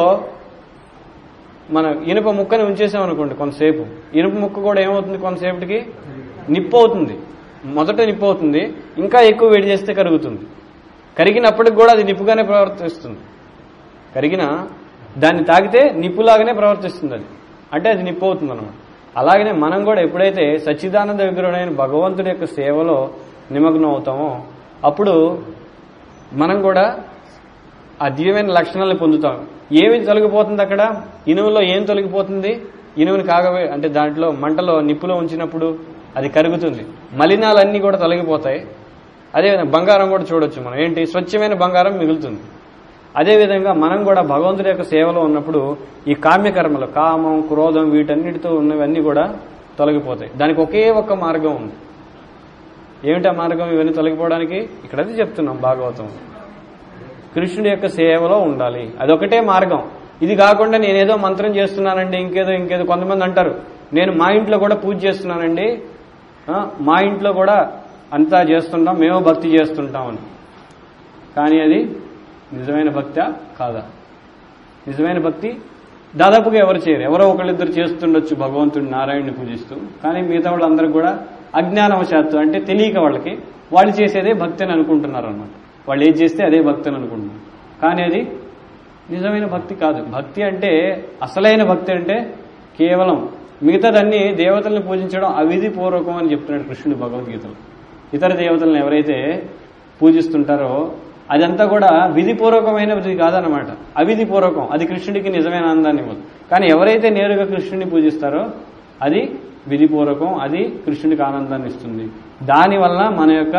మనం ఇనుప ముక్కని ఉంచేసాం అనుకోండి కొంతసేపు ఇనుప ముక్క కూడా ఏమవుతుంది కొంతసేపటికి నిప్పు అవుతుంది మొదట నిప్పు అవుతుంది ఇంకా ఎక్కువ వేడి చేస్తే కరుగుతుంది కరిగినప్పటికి కూడా అది నిప్పుగానే ప్రవర్తిస్తుంది కరిగిన దాన్ని తాగితే నిప్పులాగానే ప్రవర్తిస్తుంది అది అంటే అది నిప్పు అవుతుంది అనమాట అలాగనే మనం కూడా ఎప్పుడైతే సచ్చిదానంద విగ్రహుడైన భగవంతుడి యొక్క సేవలో నిమగ్నం అవుతామో అప్పుడు మనం కూడా ఆ దివ్యమైన లక్షణాలను పొందుతాం ఏమి తొలగిపోతుంది అక్కడ ఇనుములో ఏం తొలగిపోతుంది ఇనుముని కాగవే అంటే దాంట్లో మంటలో నిప్పులో ఉంచినప్పుడు అది కరుగుతుంది మలినాలన్నీ కూడా తొలగిపోతాయి అదేవిధంగా బంగారం కూడా చూడొచ్చు మనం ఏంటి స్వచ్ఛమైన బంగారం మిగులుతుంది అదేవిధంగా మనం కూడా భగవంతుడి యొక్క సేవలో ఉన్నప్పుడు ఈ కామ్యకర్మలు కామం క్రోధం వీటన్నిటితో ఉన్నవన్నీ కూడా తొలగిపోతాయి దానికి ఒకే ఒక్క మార్గం ఉంది ఏమిటి ఆ మార్గం ఇవన్నీ తొలగిపోవడానికి ఇక్కడది చెప్తున్నాం భాగవతం కృష్ణుడి యొక్క సేవలో ఉండాలి అదొకటే మార్గం ఇది కాకుండా నేనేదో మంత్రం చేస్తున్నానండి ఇంకేదో ఇంకేదో కొంతమంది అంటారు నేను మా ఇంట్లో కూడా పూజ చేస్తున్నానండి ఆ, మా ఇంట్లో కూడా అంతా చేస్తుంటాం మేము భక్తి చేస్తుంటామని కానీ అది నిజమైన భక్తి కాదా నిజమైన భక్తి దాదాపుగా ఎవరు చేయరు ఎవరో ఒకళ్ళిద్దరు చేస్తుండొచ్చు భగవంతుడి నారాయణని పూజిస్తూ కానీ మిగతా వాళ్ళందరూ కూడా అజ్ఞానవశాత్తు అంటే తెలియక వాళ్ళకి వాళ్ళు చేసేదే భక్తి అని అనుకుంటున్నారు అనమాట వాళ్ళు ఏది చేస్తే అదే భక్తి అని అనుకుంటున్నారు కానీ అది నిజమైన భక్తి కాదు భక్తి అంటే అసలైన భక్తి అంటే కేవలం మిగతాదన్నీ దేవతల్ని పూజించడం అవిధి పూర్వకం అని చెప్తున్నాడు కృష్ణుడు భగవద్గీతలో ఇతర దేవతలను ఎవరైతే పూజిస్తుంటారో అదంతా కూడా విధిపూర్వకమైనది కాదనమాట అవిధిపూర్వకం అది కృష్ణుడికి నిజమైన ఆనందాన్ని ఇవ్వదు కానీ ఎవరైతే నేరుగా కృష్ణుడిని పూజిస్తారో అది విధిపూర్వకం అది కృష్ణుడికి ఆనందాన్ని ఇస్తుంది దానివల్ల మన యొక్క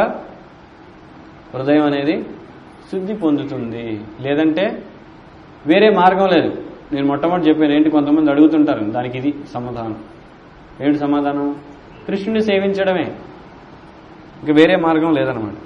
హృదయం అనేది శుద్ధి పొందుతుంది లేదంటే వేరే మార్గం లేదు నేను మొట్టమొదటి చెప్పాను ఏంటి కొంతమంది అడుగుతుంటారు దానికి ఇది సమాధానం ఏంటి సమాధానం కృష్ణుడిని సేవించడమే ఇంక వేరే మార్గం లేదనమాట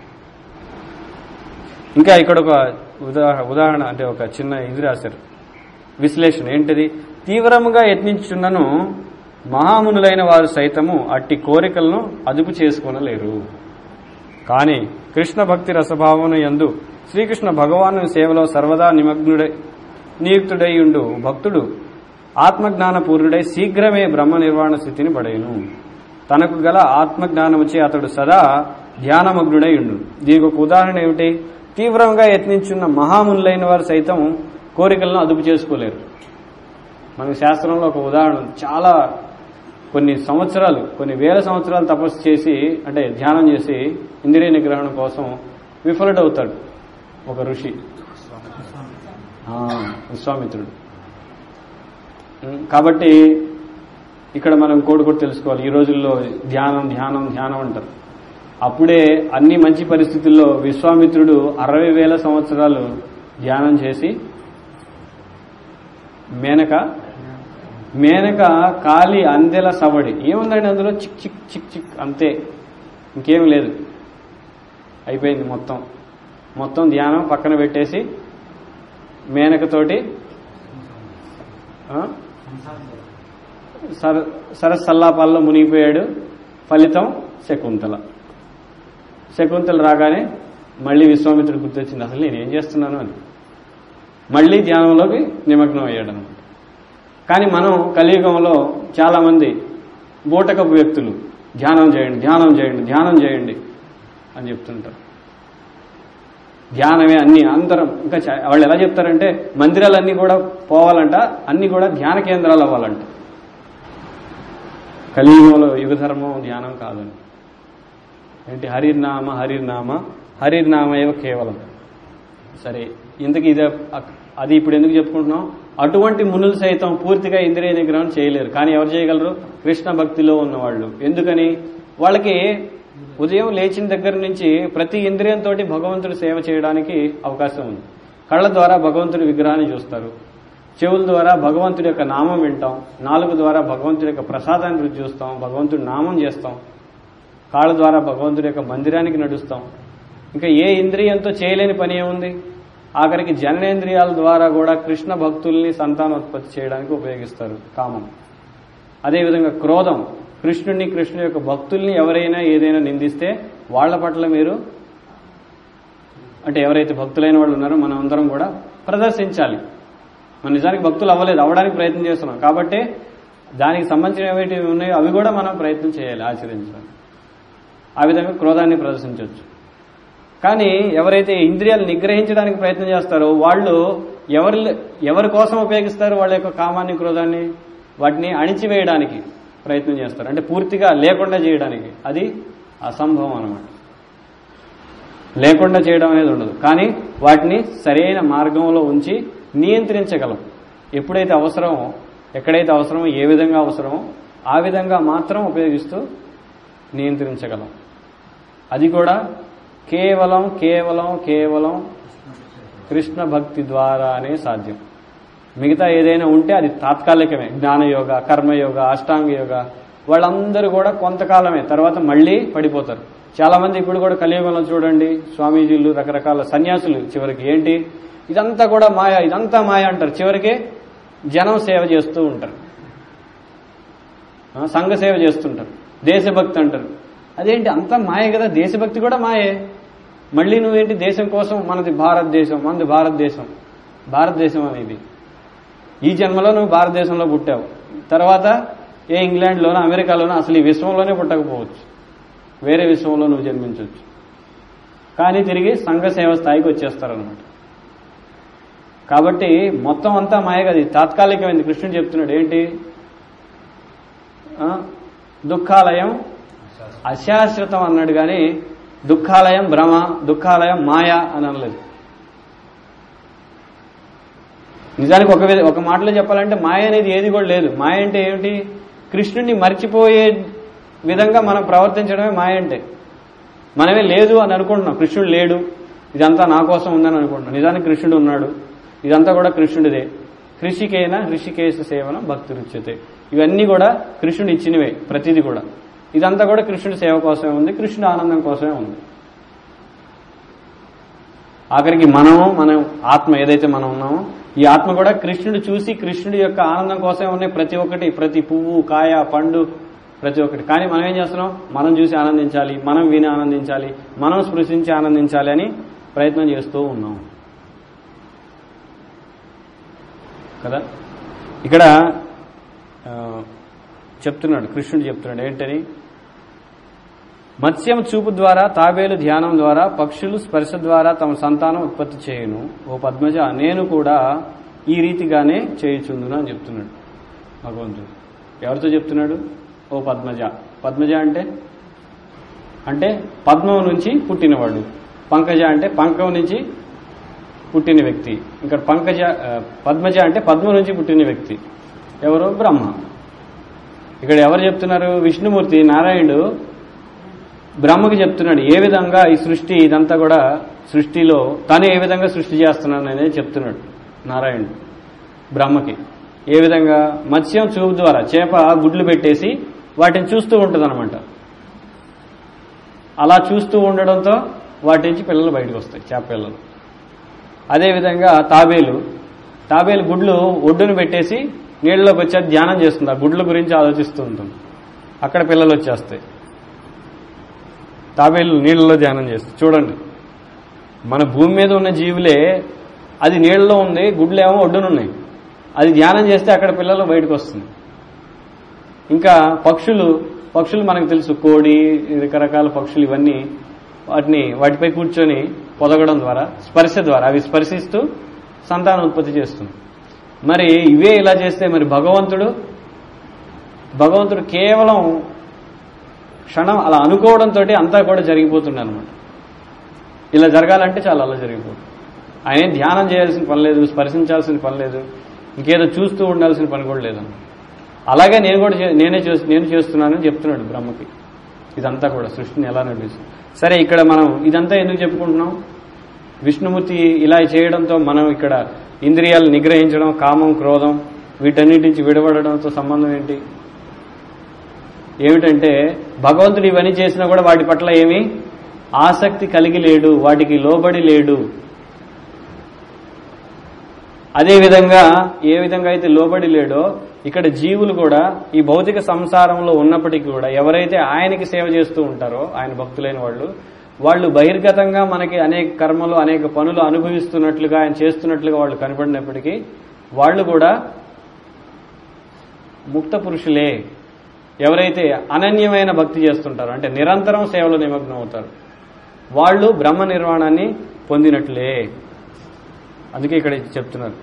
ఇంకా ఇక్కడ ఒక ఉదాహరణ ఉదాహరణ అంటే ఒక చిన్న ఇది రాశారు విశ్లేషణ ఏంటిది తీవ్రముగా యత్నించున్నను మహామునులైన వారు సైతము అట్టి కోరికలను అదుపు చేసుకొనలేరు కానీ కృష్ణ భక్తి రసభావన యందు శ్రీకృష్ణ భగవాను సేవలో సర్వదా నిమగ్నుడై నియుక్తుడై ఉండు భక్తుడు ఆత్మజ్ఞాన పూర్ణుడై శీఘ్రమే బ్రహ్మ నిర్వాణ స్థితిని పడేను తనకు గల ఆత్మజ్ఞానముచే అతడు సదా ధ్యానమగ్నుడై ఉండు దీనికి ఒక ఉదాహరణ ఏమిటి తీవ్రంగా యత్నించున్న మహామునులైన వారు సైతం కోరికలను అదుపు చేసుకోలేరు మనకి శాస్త్రంలో ఒక ఉదాహరణ ఉంది. చాలా కొన్ని సంవత్సరాలు కొన్ని వేల సంవత్సరాలు తపస్సు చేసి అంటే ధ్యానం చేసి ఇంద్రియ నిగ్రహణం కోసం విఫలుడవుతాడు ఒక ఋషి ఆ, విశ్వామిత్రుడు ఉం, కాబట్టి ఇక్కడ మనం కోడి కూడా తెలుసుకోవాలి ఈ రోజుల్లో ధ్యానం ధ్యానం ధ్యానం అంటారు అప్పుడే అన్ని మంచి పరిస్థితుల్లో విశ్వామిత్రుడు అరవై వేల సంవత్సరాలు ధ్యానం చేసి మేనక మేనక కాలి అందెల సవడి ఏముందండి అందులో చిక్ చిక్ చిక్ చిక్ అంతే ఇంకేం లేదు అయిపోయింది మొత్తం మొత్తం ధ్యానం పక్కన పెట్టేసి మేనకతోటి ఆ? సర సరసల్లాపాల్లో మునిగిపోయాడు ఫలితం శకుంతల శకుంతల రాగానే మళ్ళీ విశ్వామిత్రుడు గుర్తొచ్చింది అసలు నేను ఏం చేస్తున్నాను అని మళ్ళీ ధ్యానంలోకి నిమగ్నం అయ్యాడు అనమాట కానీ మనం కలియుగంలో చాలామంది బూటకపు వ్యక్తులు ధ్యానం చేయండి ధ్యానం చేయండి ధ్యానం చేయండి అని చెప్తుంటారు ధ్యానమే అన్ని అందరం ఇంకా చా- వాళ్ళు ఎలా చెప్తారంటే మందిరాలన్నీ కూడా పోవాలంట అన్ని కూడా ధ్యాన కేంద్రాలు అవ్వాలంట కలియుగంలో యుగ ధర్మం ధ్యానం కాదని ఏంటి హరిర్నామ హరిర్నామ హరిర్నామ ఏవ కేవలం సరే ఇంతకీ ఇదే అది ఇప్పుడు ఎందుకు చెప్పుకుంటున్నాం అటువంటి మునులు సైతం పూర్తిగా ఇంద్రియ నిగ్రహం చేయలేరు కానీ ఎవరు చేయగలరు కృష్ణ భక్తిలో ఉన్నవాళ్ళు ఎందుకని వాళ్ళకి ఉదయం లేచిన దగ్గర నుంచి ప్రతి ఇంద్రియంతో భగవంతుడి సేవ చేయడానికి అవకాశం ఉంది కళ్ళ ద్వారా భగవంతుడి విగ్రహాన్ని చూస్తారు చెవుల ద్వారా భగవంతుడి యొక్క నామం వింటాం నాలుగు ద్వారా భగవంతుడి యొక్క ప్రసాదాన్ని రుచి చూస్తాం భగవంతుడి నామం చేస్తాం కాళ్ళ ద్వారా భగవంతుడి యొక్క మందిరానికి నడుస్తాం ఇంకా ఏ ఇంద్రియంతో చేయలేని పని ఏముంది ఆఖరికి జననేంద్రియాల ద్వారా కూడా కృష్ణ భక్తుల్ని సంతానోత్పత్తి చేయడానికి ఉపయోగిస్తారు కామం అదేవిధంగా క్రోధం కృష్ణుడిని కృష్ణుడి యొక్క భక్తుల్ని ఎవరైనా ఏదైనా నిందిస్తే వాళ్ళ పట్ల మీరు అంటే ఎవరైతే భక్తులైన వాళ్ళు ఉన్నారో మనం అందరం కూడా ప్రదర్శించాలి మన నిజానికి భక్తులు అవ్వలేదు అవ్వడానికి ప్రయత్నం చేస్తున్నాం కాబట్టి దానికి సంబంధించిన ఏవైతే ఉన్నాయో అవి కూడా మనం ప్రయత్నం చేయాలి ఆచరించాలి ఆ విధంగా క్రోధాన్ని ప్రదర్శించవచ్చు కానీ ఎవరైతే ఇంద్రియాలు నిగ్రహించడానికి ప్రయత్నం చేస్తారో వాళ్ళు ఎవరి ఎవరి కోసం ఉపయోగిస్తారు వాళ్ళ యొక్క కామాన్ని క్రోధాన్ని వాటిని అణిచివేయడానికి ప్రయత్నం చేస్తారు అంటే పూర్తిగా లేకుండా చేయడానికి అది అసంభవం అన్నమాట లేకుండా చేయడం అనేది ఉండదు కానీ వాటిని సరైన మార్గంలో ఉంచి నియంత్రించగలం ఎప్పుడైతే అవసరమో ఎక్కడైతే అవసరమో ఏ విధంగా అవసరమో ఆ విధంగా మాత్రం ఉపయోగిస్తూ నియంత్రించగలం అది కూడా కేవలం కేవలం కేవలం కృష్ణ భక్తి ద్వారానే సాధ్యం మిగతా ఏదైనా ఉంటే అది తాత్కాలికమే జ్ఞానయోగ కర్మయోగ అష్టాంగ యోగ వాళ్ళందరూ కూడా కొంతకాలమే తర్వాత మళ్ళీ పడిపోతారు చాలా మంది ఇప్పుడు కూడా కలియుగంలో చూడండి స్వామీజీలు రకరకాల సన్యాసులు చివరికి ఏంటి ఇదంతా కూడా మాయ ఇదంతా మాయ అంటారు చివరికి జనం సేవ చేస్తూ ఉంటారు ఆ, సంఘ సేవ చేస్తుంటారు దేశభక్తి అంటారు అదేంటి అంతా మాయే కదా దేశభక్తి కూడా మాయే మళ్ళీ నువ్వేంటి దేశం కోసం మనది భారతదేశం మనది భారతదేశం భారతదేశం అనేది ఈ జన్మలో నువ్వు భారతదేశంలో పుట్టావు తర్వాత ఏ ఇంగ్లాండ్లోనో అమెరికాలోనో అసలు ఈ విశ్వంలోనే పుట్టకపోవచ్చు వేరే విశ్వంలో నువ్వు జన్మించవచ్చు కానీ తిరిగి సంఘ సేవ స్థాయికి వచ్చేస్తారనమాట కాబట్టి మొత్తం అంతా మాయ కదా ఇది తాత్కాలికమైంది కృష్ణుడు చెప్తున్నాడు ఏంటి ఆ, దుఃఖాలయం అశాశ్వతం అన్నాడు కానీ దుఃఖాలయం భ్రమ దుఃఖాలయం మాయ అని అనలేదు నిజానికి ఒక విధ- ఒక మాటలో చెప్పాలంటే మాయ అనేది ఏది కూడా లేదు మాయ అంటే ఏమిటి కృష్ణుడిని మర్చిపోయే విధంగా మనం ప్రవర్తించడమే మాయ అంటే మనమే లేదు అని అనుకుంటున్నాం కృష్ణుడు లేడు ఇదంతా నా కోసం ఉందని అనుకుంటున్నాం నిజానికి కృష్ణుడు ఉన్నాడు ఇదంతా కూడా కృష్ణుడిదే కృషికేన ఋషికేశ సేవన భక్తురుచ్యతే ఇవన్నీ కూడా కృష్ణుడు ఇచ్చినవే ప్రతిదీ కూడా ఇదంతా కూడా కృష్ణుడి సేవ కోసమే ఉంది కృష్ణుడి ఆనందం కోసమే ఉంది ఆఖరికి మనము మనం ఆత్మ ఏదైతే మనం ఉన్నామో ఈ ఆత్మ కూడా కృష్ణుడు చూసి కృష్ణుడి యొక్క ఆనందం కోసమే ఉన్నాయి ప్రతి ఒక్కటి ప్రతి పువ్వు కాయ పండు ప్రతి ఒక్కటి కానీ మనం ఏం చేస్తున్నాం మనం చూసి ఆనందించాలి మనం విని ఆనందించాలి మనం స్పృశించి ఆనందించాలి అని ప్రయత్నం చేస్తూ ఉన్నాం కదా ఇక్కడ ఆ, చెప్తున్నాడు కృష్ణుడు చెప్తున్నాడు ఏంటని మత్స్యం చూపు ద్వారా తాబేలు ధ్యానం ద్వారా పక్షులు స్పర్శ ద్వారా తమ సంతానం ఉత్పత్తి చేయును ఓ పద్మజ నేను కూడా ఈ రీతిగానే చేయుచుందును అని చెప్తున్నాడు భగవంతుడు ఎవరితో చెప్తున్నాడు ఓ పద్మజ పద్మజ అంటే అంటే పద్మం నుంచి పుట్టినవాడు పంకజ అంటే పంకం నుంచి పుట్టిన వ్యక్తి ఇక్కడ పంకజ ఆ, పద్మజ అంటే పద్మ నుంచి పుట్టిన వ్యక్తి ఎవరు బ్రహ్మ ఇక్కడ ఎవరు చెప్తున్నారు విష్ణుమూర్తి నారాయణుడు బ్రహ్మకి చెప్తున్నాడు ఏ విధంగా ఈ సృష్టి ఇదంతా కూడా సృష్టిలో తను ఏ విధంగా సృష్టి చేస్తున్నాను అనేది చెప్తున్నాడు నారాయణుడు బ్రహ్మకి ఏ విధంగా మత్స్యం చూపు ద్వారా చేప గుడ్లు పెట్టేసి వాటిని చూస్తూ ఉంటుంది అలా చూస్తూ ఉండడంతో వాటి నుంచి పిల్లలు బయటకు వస్తాయి చేప పిల్లలు అదేవిధంగా తాబేలు తాబేలు గుడ్లు ఒడ్డును పెట్టేసి నీళ్ళలోకి వచ్చి అది ధ్యానం చేస్తుంది ఆ గుడ్ల గురించి ఆలోచిస్తూ ఉంటుంది అక్కడ పిల్లలు వచ్చేస్తాయి తాబేలు నీళ్ళలో ధ్యానం చేస్తుంది చూడండి మన భూమి మీద ఉన్న జీవులే అది నీళ్ళలో ఉంది గుడ్లు ఏమో ఒడ్డునున్నాయి అది ధ్యానం చేస్తే అక్కడ పిల్లలు బయటకు వస్తుంది ఇంకా పక్షులు పక్షులు మనకు తెలుసు కోడి రకరకాల పక్షులు ఇవన్నీ వాటిని వాటిపై కూర్చొని పొదగడం ద్వారా స్పర్శ ద్వారా అవి స్పర్శిస్తూ సంతానం ఉత్పత్తి చేస్తుంది మరి ఇవే ఇలా చేస్తే మరి భగవంతుడు భగవంతుడు కేవలం క్షణం అలా అనుకోవడంతో అంతా కూడా జరిగిపోతుంది అనమాట ఇలా జరగాలంటే చాలా అలా జరిగిపోతుంది ఆయన ఏం ధ్యానం చేయాల్సిన పని లేదు స్పర్శించాల్సిన పని లేదు ఇంకేదో చూస్తూ ఉండాల్సిన పని కూడా లేదన్నమాట అలాగే నేను కూడా చే- నేనే చేస్తు నేను చేస్తున్నానని చెప్తున్నాడు బ్రహ్మకి ఇదంతా కూడా సృష్టిని ఎలా నడిపిస్తుంది సరే ఇక్కడ మనం ఇదంతా ఎందుకు చెప్పుకుంటున్నాం విష్ణుమూర్తి ఇలా చేయడంతో మనం ఇక్కడ ఇంద్రియాలు నిగ్రహించడం కామం క్రోధం వీటన్నిటి నుంచి విడబడడంతో సంబంధం ఏంటి ఏమిటంటే భగవంతుడు ఇవన్నీ చేసినా కూడా వాటి పట్ల ఏమీ ఆసక్తి కలిగి లేడు వాటికి లోబడి లేడు అదే విధంగా ఏ విధంగా అయితే లోబడి లేడో ఇక్కడ జీవులు కూడా ఈ భౌతిక సంసారంలో ఉన్నప్పటికీ కూడా ఎవరైతే ఆయనకి సేవ చేస్తూ ఉంటారో ఆయన భక్తులైన వాళ్ళు వాళ్ళు బహిర్గతంగా మనకి అనేక కర్మలు అనేక పనులు అనుభవిస్తున్నట్లుగా ఆయన చేస్తున్నట్లుగా వాళ్ళు కనపడినప్పటికీ వాళ్ళు కూడా ముక్త పురుషులే ఎవరైతే అనన్యమైన భక్తి చేస్తుంటారో అంటే నిరంతరం సేవలో నిమగ్నం అవుతారు వాళ్ళు బ్రహ్మ నిర్వాణాన్ని పొందినట్లే అందుకే ఇక్కడ చెప్తున్నారు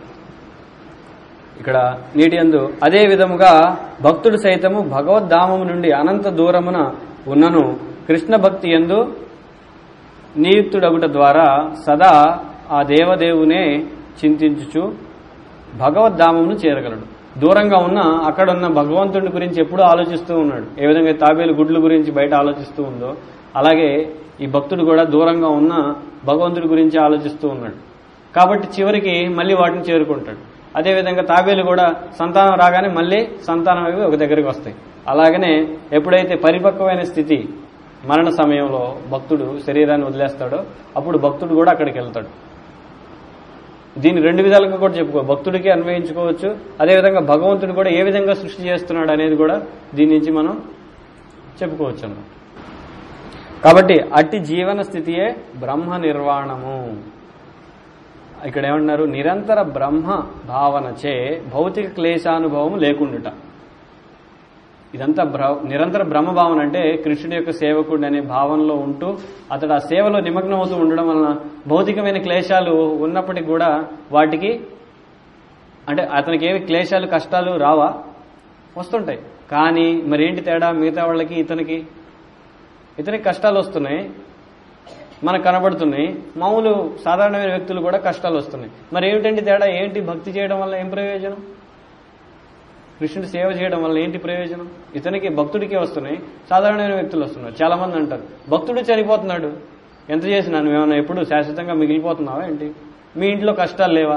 ఇక్కడ నీటి అందు అదే విధముగా భక్తుడు సైతము భగవద్ధామము నుండి అనంత దూరమున ఉన్నను కృష్ణ భక్తి ఎందు నియుక్తుడగుట ద్వారా సదా ఆ దేవదేవునే చింతించుచు భగవద్ధామమును చేరగలడు దూరంగా ఉన్న అక్కడున్న భగవంతుడి గురించి ఎప్పుడూ ఆలోచిస్తూ ఉన్నాడు ఏ విధంగా తాబేలు గుడ్ల గురించి బయట ఆలోచిస్తూ ఉందో అలాగే ఈ భక్తుడు కూడా దూరంగా ఉన్న భగవంతుడి గురించి ఆలోచిస్తూ ఉన్నాడు కాబట్టి చివరికి మళ్ళీ వాటిని చేరుకుంటాడు అదేవిధంగా తాబేలు కూడా సంతానం రాగానే మళ్ళీ సంతానం అవి ఒక దగ్గరికి వస్తాయి అలాగనే ఎప్పుడైతే పరిపక్వమైన స్థితి మరణ సమయంలో భక్తుడు శరీరాన్ని వదిలేస్తాడో అప్పుడు భక్తుడు కూడా అక్కడికి వెళ్తాడు దీన్ని రెండు విధాలుగా కూడా చెప్పుకో భక్తుడికి అన్వయించుకోవచ్చు అదేవిధంగా భగవంతుడు కూడా ఏ విధంగా సృష్టి చేస్తున్నాడు అనేది కూడా దీని నుంచి మనం చెప్పుకోవచ్చు అన్నమాట కాబట్టి అట్టి జీవన స్థితియే బ్రహ్మ నిర్వాణము ఇక్కడ ఏమన్నారు నిరంతర బ్రహ్మ భావనచే భౌతిక క్లేశానుభవం లేకుండుట ఇదంతా బ్ర నిరంతర బ్రహ్మ భావన అంటే కృష్ణుడి యొక్క సేవకుడు అనే భావనలో ఉంటూ అతడు ఆ సేవలో నిమగ్నం అవుతూ ఉండడం వలన భౌతికమైన క్లేశాలు ఉన్నప్పటికీ కూడా వాటికి అంటే అతనికి ఏమి క్లేశాలు కష్టాలు రావా వస్తుంటాయి కానీ మరి ఏంటి తేడా మిగతా వాళ్ళకి ఇతనికి ఇతనికి కష్టాలు వస్తున్నాయి మనకు కనబడుతున్నాయి మామూలు సాధారణమైన వ్యక్తులు కూడా కష్టాలు వస్తున్నాయి మరి ఏమిటండి తేడా ఏంటి భక్తి చేయడం వల్ల ఏం ప్రయోజనం కృష్ణుడి సేవ చేయడం వల్ల ఏంటి ప్రయోజనం ఇతనికి భక్తుడికే వస్తున్నాయి సాధారణమైన వ్యక్తులు వస్తున్నారు చాలా మంది అంటారు భక్తుడు చనిపోతున్నాడు ఎంత చేసినా నువ్వేమన్నా ఎప్పుడు శాశ్వతంగా మిగిలిపోతున్నావా ఏంటి మీ ఇంట్లో కష్టాలు లేవా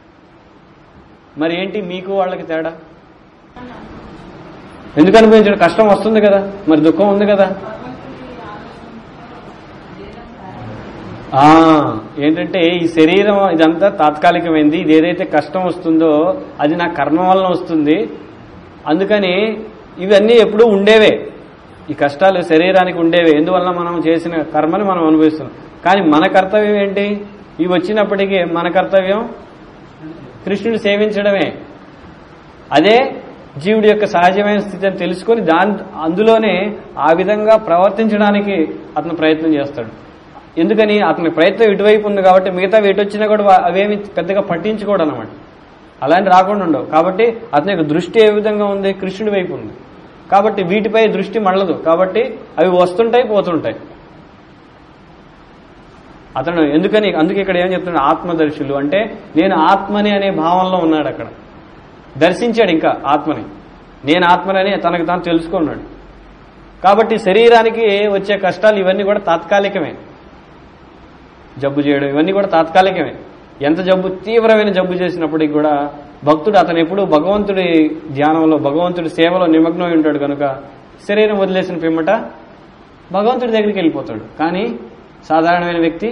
మరి ఏంటి మీకు వాళ్ళకి తేడా ఎందుకు అనిపించడం కష్టం వస్తుంది కదా మరి దుఃఖం ఉంది కదా ఆ ఏంటంటే ఈ శరీరం ఇదంతా తాత్కాలికమైంది ఇది ఏదైతే కష్టం వస్తుందో అది నా కర్మ వలన వస్తుంది అందుకని ఇవన్నీ ఎప్పుడూ ఉండేవే ఈ కష్టాలు శరీరానికి ఉండేవే ఎందువల్ల మనం చేసిన కర్మని మనం అనుభవిస్తున్నాం కానీ మన కర్తవ్యం ఏంటి ఇవి వచ్చినప్పటికీ మన కర్తవ్యం కృష్ణుని సేవించడమే అదే జీవుడి యొక్క సహజమైన స్థితి అని తెలుసుకొని దాని అందులోనే ఆ విధంగా ప్రవర్తించడానికి అతను ప్రయత్నం చేస్తాడు ఎందుకని అతని ప్రయత్నం ఇటువైపు ఉంది కాబట్టి మిగతా ఇటు వచ్చినా కూడా వా- అవేమి పెద్దగా పట్టించుకోడు అనమాట అలాంటి రాకుండా ఉండవు కాబట్టి అతని యొక్క దృష్టి ఏ విధంగా ఉంది కృష్ణుడి వైపు ఉంది కాబట్టి వీటిపై దృష్టి మళ్ళదు కాబట్టి అవి వస్తుంటాయి పోతుంటాయి అతను ఎందుకని అందుకే ఇక్కడ ఏం చెప్తున్నాడు ఆత్మదర్శులు అంటే నేను ఆత్మని అనే భావంలో ఉన్నాడు అక్కడ దర్శించాడు ఇంకా ఆత్మని నేను ఆత్మనని తనకు తాను తెలుసుకున్నాడు కాబట్టి శరీరానికి వచ్చే కష్టాలు ఇవన్నీ కూడా తాత్కాలికమే జబ్బు చేయడం ఇవన్నీ కూడా తాత్కాలికమే ఎంత జబ్బు తీవ్రమైన జబ్బు చేసినప్పటికి కూడా భక్తుడు అతను ఎప్పుడు భగవంతుడి ధ్యానంలో భగవంతుడి సేవలో నిమగ్నమై ఉంటాడు కనుక శరీరం వదిలేసిన పిమ్మట భగవంతుడి దగ్గరికి వెళ్ళిపోతాడు కానీ సాధారణమైన వ్యక్తి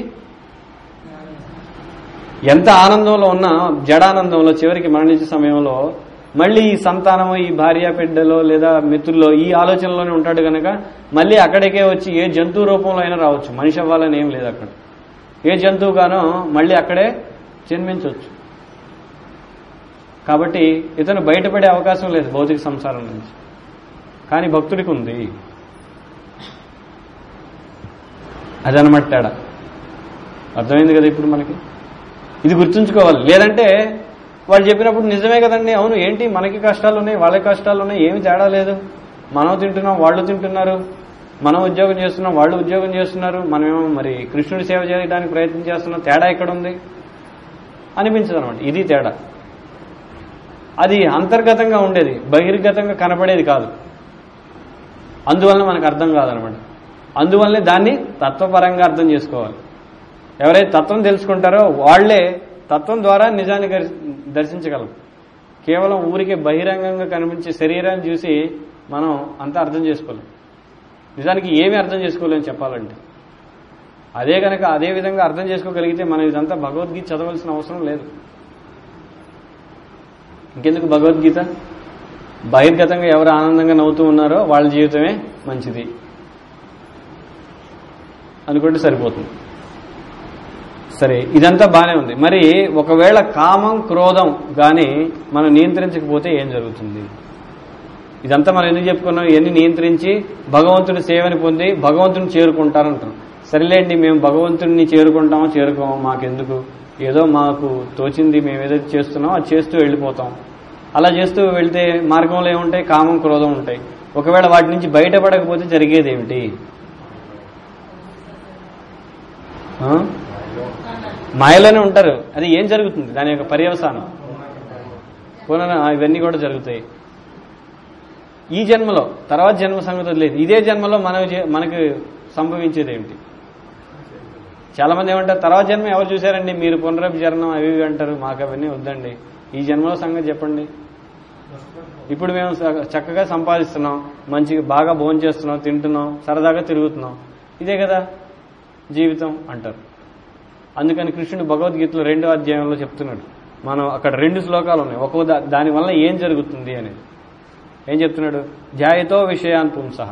ఎంత ఆనందంలో ఉన్నా జడానందంలో చివరికి మరణించే సమయంలో మళ్ళీ ఈ సంతానము ఈ భార్య బిడ్డలో లేదా మిత్రుల్లో ఈ ఆలోచనలోనే ఉంటాడు కనుక మళ్ళీ అక్కడికే వచ్చి ఏ జంతువు రూపంలో అయినా రావచ్చు మనిషి అవ్వాలని ఏం లేదు అక్కడ ఏ జంతువుగానో మళ్ళీ అక్కడే జన్మించవచ్చు కాబట్టి ఇతను బయటపడే అవకాశం లేదు భౌతిక సంసారం నుంచి కానీ భక్తుడికి ఉంది అదనమాట తేడా అర్థమైంది కదా ఇప్పుడు మనకి ఇది గుర్తుంచుకోవాలి లేదంటే వాళ్ళు చెప్పినప్పుడు నిజమే కదండి అవును ఏంటి మనకి కష్టాలు ఉన్నాయి వాళ్ళకి కష్టాలు ఉన్నాయి ఏమి తేడా లేదు మనం తింటున్నాం వాళ్ళు తింటున్నారు మనం ఉద్యోగం చేస్తున్నాం వాళ్ళు ఉద్యోగం చేస్తున్నారు మనమేమో మరి కృష్ణుడి సేవ చేయడానికి ప్రయత్నం చేస్తున్నాం తేడా ఎక్కడ ఉంది అనిపించదు అనమాట ఇది తేడా అది అంతర్గతంగా ఉండేది బహిర్గతంగా కనపడేది కాదు అందువలన మనకు అర్థం కాదనమాట అందువల్లనే దాన్ని తత్వపరంగా అర్థం చేసుకోవాలి ఎవరైతే తత్వం తెలుసుకుంటారో వాళ్లే తత్వం ద్వారా నిజాన్ని గరి- దర్శించగలం కేవలం ఊరికే బహిరంగంగా కనిపించే శరీరాన్ని చూసి మనం అంతా అర్థం చేసుకోలేం నిజానికి ఏమీ అర్థం చేసుకోలేని చెప్పాలంటే అదే కనుక అదే విధంగా అర్థం చేసుకోగలిగితే మనం ఇదంతా భగవద్గీత చదవాల్సిన అవసరం లేదు ఇంకెందుకు భగవద్గీత బహిర్గతంగా ఎవరు ఆనందంగా నవ్వుతూ ఉన్నారో వాళ్ళ జీవితమే మంచిది అనుకుంటే సరిపోతుంది సరే ఇదంతా బానే ఉంది మరి ఒకవేళ కామం క్రోధం గాని మనం నియంత్రించకపోతే ఏం జరుగుతుంది ఇదంతా మనం ఎందుకు చెప్పుకున్నాం ఇవన్నీ నియంత్రించి భగవంతుని సేవని పొంది భగవంతుని చేరుకుంటారంటాం సరేలేండి మేము భగవంతుడిని చేరుకుంటామో చేరుకోమో మాకెందుకు ఏదో మాకు తోచింది మేము ఏదైతే చేస్తున్నామో అది చేస్తూ వెళ్ళిపోతాం అలా చేస్తూ వెళ్తే మార్గంలో ఏముంటాయి కామం క్రోధం ఉంటాయి ఒకవేళ వాటి నుంచి బయటపడకపోతే జరిగేది ఏమిటి ఆ? మాయలోనే ఉంటారు అది ఏం జరుగుతుంది దాని యొక్క పర్యవసానం పునః ఇవన్నీ కూడా జరుగుతాయి ఈ జన్మలో తర్వాత జన్మ సంగతి లేదు ఇదే జన్మలో మనం చే- మనకు సంభవించేది ఏమిటి చాలా మంది ఏమంటారు తర్వాత జన్మ ఎవరు చూశారండి మీరు పునరపి జన్మం అవి ఇవి అంటారు మాకు అవన్నీ వద్దండి ఈ జన్మలో సంగతి చెప్పండి ఇప్పుడు మేము స- చక్కగా సంపాదిస్తున్నాం మంచిగా బాగా భోజనం చేస్తున్నాం తింటున్నాం సరదాగా తిరుగుతున్నాం ఇదే కదా జీవితం అంటారు అందుకని కృష్ణుడు భగవద్గీతలో రెండో అధ్యాయంలో చెప్తున్నాడు మనం అక్కడ రెండు శ్లోకాలు ఉన్నాయి ఒక్కో దా- దాని వల్ల ఏం జరుగుతుంది అనేది ఏం చెప్తున్నాడు ధ్యాయతో విషయాన్ పుంసః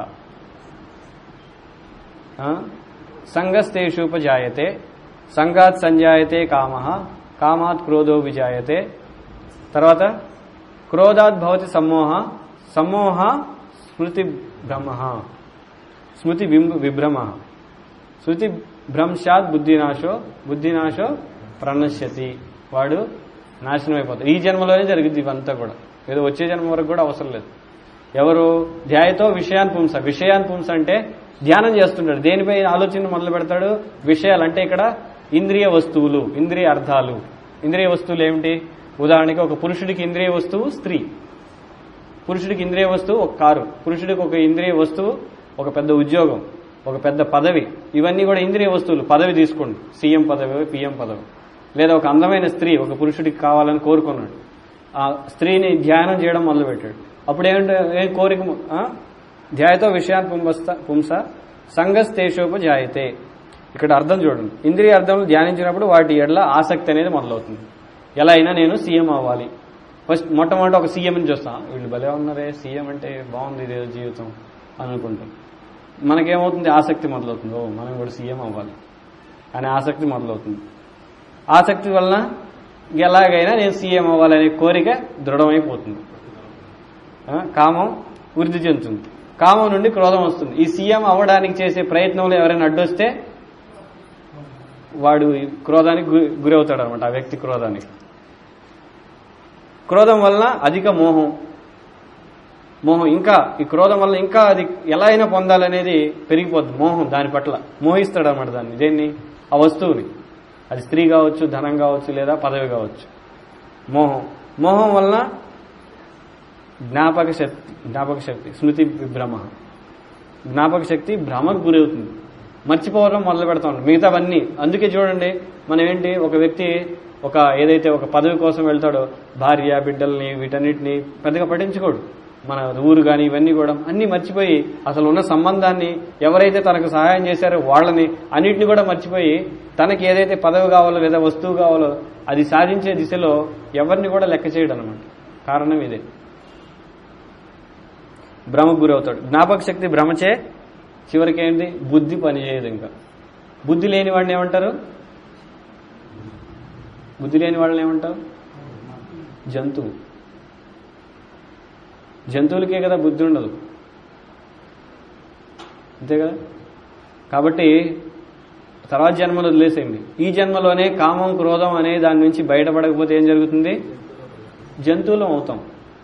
ఆ? సంగస్తేషూపజాయతే సంగాత్ సంజాయతే కామ కామాత్ క్రోధో విజాయతే తర్వాత క్రోధాత్ భవతి సమ్మోహ సమ్మోహ స్మృతి భ్రమ స్మృతి బింబ విభ్రమ శృతి భ్రంశాత్ బుద్ధినాశో బుద్ధినాశో ప్రణశ్యతి వాడు నాశనం అయిపోతాడు ఈ జన్మలోనే జరిగింది ఇవంతా కూడా ఏదో వచ్చే జన్మ వరకు కూడా అవసరం లేదు ఎవరు ధ్యాయతో విషయాన్ పుంస విషయాన్ పుంస అంటే ధ్యానం చేస్తుంటాడు దేనిపై ఆలోచన మొదలు పెడతాడు విషయాలు అంటే ఇక్కడ ఇంద్రియ వస్తువులు ఇంద్రియ అర్థాలు ఇంద్రియ వస్తువులు ఏమిటి ఉదాహరణకి ఒక పురుషుడికి ఇంద్రియ వస్తువు స్త్రీ పురుషుడికి ఇంద్రియ వస్తువు ఒక కారు పురుషుడికి ఒక ఇంద్రియ వస్తువు ఒక పెద్ద ఉద్యోగం ఒక పెద్ద పదవి ఇవన్నీ కూడా ఇంద్రియ వస్తువులు పదవి తీసుకోండి సీఎం పదవి పిఎం పదవి లేదా ఒక అందమైన స్త్రీ ఒక పురుషుడికి కావాలని కోరుకున్నాడు ఆ స్త్రీని ధ్యానం చేయడం మొదలుపెట్టాడు అప్పుడు ఏమంటే ఏం కోరిక ఆ? ధ్యాయతో విషయాన్ని పుంబస్త పుంస సంగస్తేషోపజాయతే ఇక్కడ అర్థం చూడండి ఇంద్రియ అర్థంలో ధ్యానించినప్పుడు వాటి ఎడల ఆసక్తి అనేది మొదలవుతుంది ఎలా అయినా నేను సీఎం అవ్వాలి ఫస్ట్ మొట్టమొదటి ఒక సీఎంని చూస్తాం వీళ్ళు భలే ఉన్నారే సీఎం అంటే బాగుంది ఇదేదో జీవితం అని అనుకుంటాం మనకేమవుతుంది ఆసక్తి మొదలవుతుంది ఓ మనం కూడా సీఎం అవ్వాలి అనే ఆసక్తి మొదలవుతుంది ఆసక్తి వలన ఎలాగైనా నేను సీఎం అవ్వాలనే కోరిక దృఢమైపోతుంది ఆ, కామం వృద్ధి చెందుతుంది కామం నుండి క్రోధం వస్తుంది ఈ సీఎం అవ్వడానికి చేసే ప్రయత్నంలో ఎవరైనా అడ్డొస్తే వాడు ఈ క్రోధానికి గు- గురవుతాడు అనమాట ఆ వ్యక్తి క్రోధానికి క్రోధం వలన అధిక మోహం మోహం ఇంకా ఈ క్రోధం వల్ల ఇంకా అది ఎలా అయినా పొందాలనేది పెరిగిపోద్ది మోహం దాని పట్ల మోహిస్తాడు అనమాట దాన్ని దేన్ని ఆ వస్తువుని అది స్త్రీ కావచ్చు ధనం కావచ్చు లేదా పదవి కావచ్చు మోహం మోహం వలన జ్ఞాపక శక్తి జ్ఞాపక శక్తి స్మృతి విభ్రమ జ్ఞాపక శక్తి భ్రమకు గురవుతుంది మర్చిపోవడం మొదలు పెడతా ఉంటాం మిగతావన్నీ అందుకే చూడండి మనం ఏంటి ఒక వ్యక్తి ఒక ఏదైతే ఒక పదవి కోసం వెళ్తాడో భార్య బిడ్డల్ని వీటన్నిటిని పెద్దగా పట్టించుకోడు మన ఊరు కానీ ఇవన్నీ కూడా అన్ని మర్చిపోయి అసలు ఉన్న సంబంధాన్ని ఎవరైతే తనకు సహాయం చేశారో వాళ్ళని అన్నిటిని కూడా మర్చిపోయి తనకి ఏదైతే పదవి కావాలో లేదా వస్తువు కావాలో అది సాధించే దిశలో ఎవరిని కూడా లెక్క చేయడం అనమాట కారణం ఇదే భ్రమకు గురవుతాడు జ్ఞాపక శక్తి భ్రమచే చివరికి ఏంటి బుద్ధి పనిచేయదు ఇంకా బుద్ధి లేని వాడిని ఏమంటారు బుద్ధి లేని వాళ్ళని ఏమంటారు జంతువు జంతువులకే కదా బుద్ధి ఉండదు అంతే కదా కాబట్టి తర్వాత జన్మలు వదిలేసేయండి ఈ జన్మలోనే కామం క్రోధం అనే దాని నుంచి బయటపడకపోతే ఏం జరుగుతుంది జంతువులం అవుతాం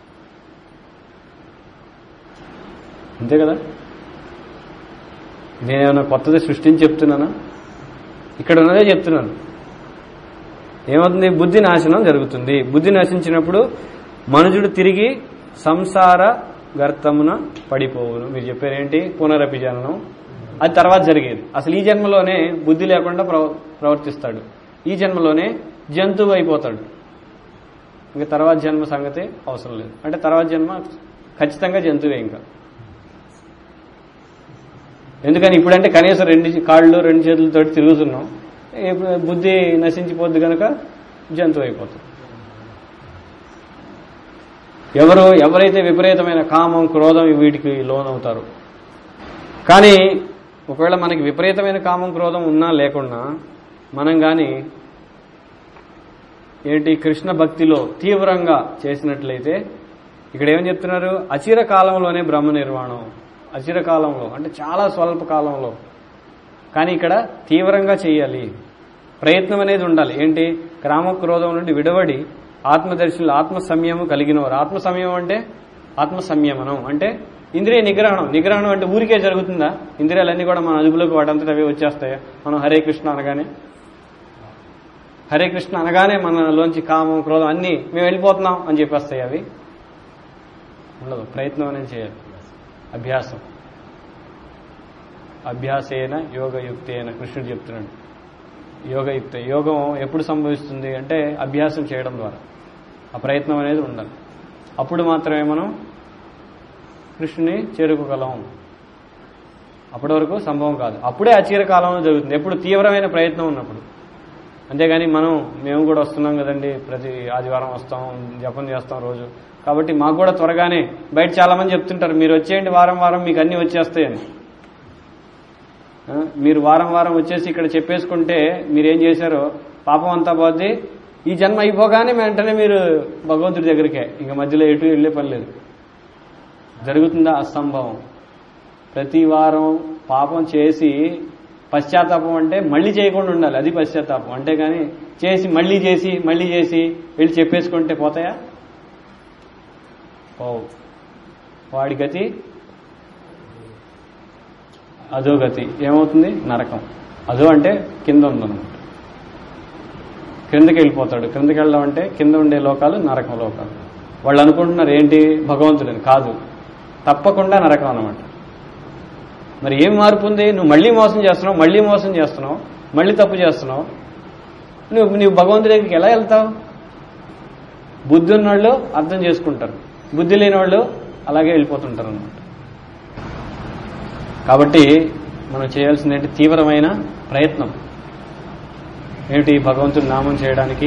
అంతే కదా నేనేమన్నా కొత్తది సృష్టించి చెప్తున్నానా ఇక్కడ ఉన్నదే చెప్తున్నాను ఏమవుతుంది బుద్ధి నాశనం జరుగుతుంది బుద్ధి నశించినప్పుడు మనుషుడు తిరిగి సంసార గర్తమున పడిపోవును మీరు చెప్పారేంటి పునరపి జననం అది తర్వాత జరిగేది అసలు ఈ జన్మలోనే బుద్ధి లేకుండా ప్రవ- ప్రవర్తిస్తాడు ఈ జన్మలోనే జంతువు అయిపోతాడు ఇంకా తర్వాత జన్మ సంగతి అవసరం లేదు అంటే తర్వాత జన్మ ఖచ్చితంగా జంతువే ఇంకా ఎందుకని ఇప్పుడంటే కనీసం రెండు కాళ్ళు రెండు చేతులతో తిరుగుతున్నాం ఇప్పుడు బుద్ధి నశించిపోద్ది కనుక జంతువు అయిపోతుంది ఎవరు ఎవరైతే విపరీతమైన కామం క్రోధం వీటికి లోనవుతారు కానీ ఒకవేళ మనకి విపరీతమైన కామం క్రోధం ఉన్నా లేకున్నా మనం కానీ ఏంటి కృష్ణ భక్తిలో తీవ్రంగా చేసినట్లయితే ఇక్కడ ఏమని చెప్తున్నారు అచిర కాలంలోనే బ్రహ్మ నిర్వాణం అచిర కాలంలో అంటే చాలా స్వల్ప కాలంలో కానీ ఇక్కడ తీవ్రంగా చేయాలి ప్రయత్నం అనేది ఉండాలి ఏంటి క్రోధం నుండి విడవడి ఆత్మదర్శులు ఆత్మ సంయమం కలిగినవారు ఆత్మ సంయమం అంటే ఆత్మ సంయమనం అంటే ఇంద్రియ నిగ్రహణం నిగ్రహణం అంటే ఊరికే జరుగుతుందా ఇంద్రియాలన్నీ కూడా మన అదుపులోకి వాటంతట అవి వచ్చేస్తాయా మనం హరే కృష్ణ అనగానే హరే కృష్ణ అనగానే మనలోంచి కామం క్రోధం అన్నీ మేము వెళ్ళిపోతున్నాం అని చెప్పేస్తాయి అవి ఉండదు ప్రయత్నం అనేది చేయాలి అభ్యాసం అభ్యాసేన యోగయుక్తేన కృష్ణుడు చెప్తున్నాడు యోగయుక్త యోగం ఎప్పుడు సంభవిస్తుంది అంటే అభ్యాసం చేయడం ద్వారా ఆ ప్రయత్నం అనేది ఉండాలి అప్పుడు మాత్రమే మనం కృష్ణుని చేరుకోగలం అప్పటి వరకు సంభవం కాదు అప్పుడే అచీర కాలంలో జరుగుతుంది ఎప్పుడు తీవ్రమైన ప్రయత్నం ఉన్నప్పుడు అంతేగాని మనం మేము కూడా వస్తున్నాం కదండి ప్రతి ఆదివారం వస్తాం జపం చేస్తాం రోజు కాబట్టి మాకు కూడా త్వరగానే బయట చాలా మంది చెప్తుంటారు మీరు వచ్చేయండి వారం వారం మీకు అన్ని వచ్చేస్తాయని ఆ, మీరు వారం వారం వచ్చేసి ఇక్కడ చెప్పేసుకుంటే మీరేం చేశారో పాపం అంతా పోద్ది ఈ జన్మ అయిపోగానే వెంటనే మీరు భగవంతుడి దగ్గరికే ఇంకా మధ్యలో ఎటు వెళ్ళే పని లేదు జరుగుతుందా అసంభవం ప్రతి వారం పాపం చేసి పశ్చాత్తాపం అంటే మళ్ళీ చేయకుండా ఉండాలి అది పశ్చాత్తాపం అంటే కానీ చేసి మళ్ళీ చేసి మళ్ళీ చేసి వెళ్ళి చెప్పేసుకుంటే పోతాయా ఓ వాడి గతి అదో గతి ఏమవుతుంది నరకం అదో అంటే కింద ఉందన్నమాట క్రిందకి వెళ్ళిపోతాడు క్రిందకి వెళ్ళడం అంటే కింద ఉండే లోకాలు నరకం లోకాలు వాళ్ళు అనుకుంటున్నారు ఏంటి భగవంతుడని కాదు తప్పకుండా నరకం అన్నమాట మరి ఏం మార్పు ఉంది నువ్వు మళ్ళీ మోసం చేస్తున్నావు మళ్ళీ మోసం చేస్తున్నావు మళ్ళీ తప్పు చేస్తున్నావు నువ్వు నువ్వు భగవంతుడి దగ్గరికి ఎలా వెళ్తావు బుద్ధి ఉన్నవాళ్ళు అర్థం చేసుకుంటారు బుద్ధి లేని వాళ్ళు అలాగే వెళ్ళిపోతుంటారు అన్నమాట కాబట్టి మనం చేయాల్సింది ఏంటి తీవ్రమైన ప్రయత్నం ఏమిటి భగవంతుడి నామం చేయడానికి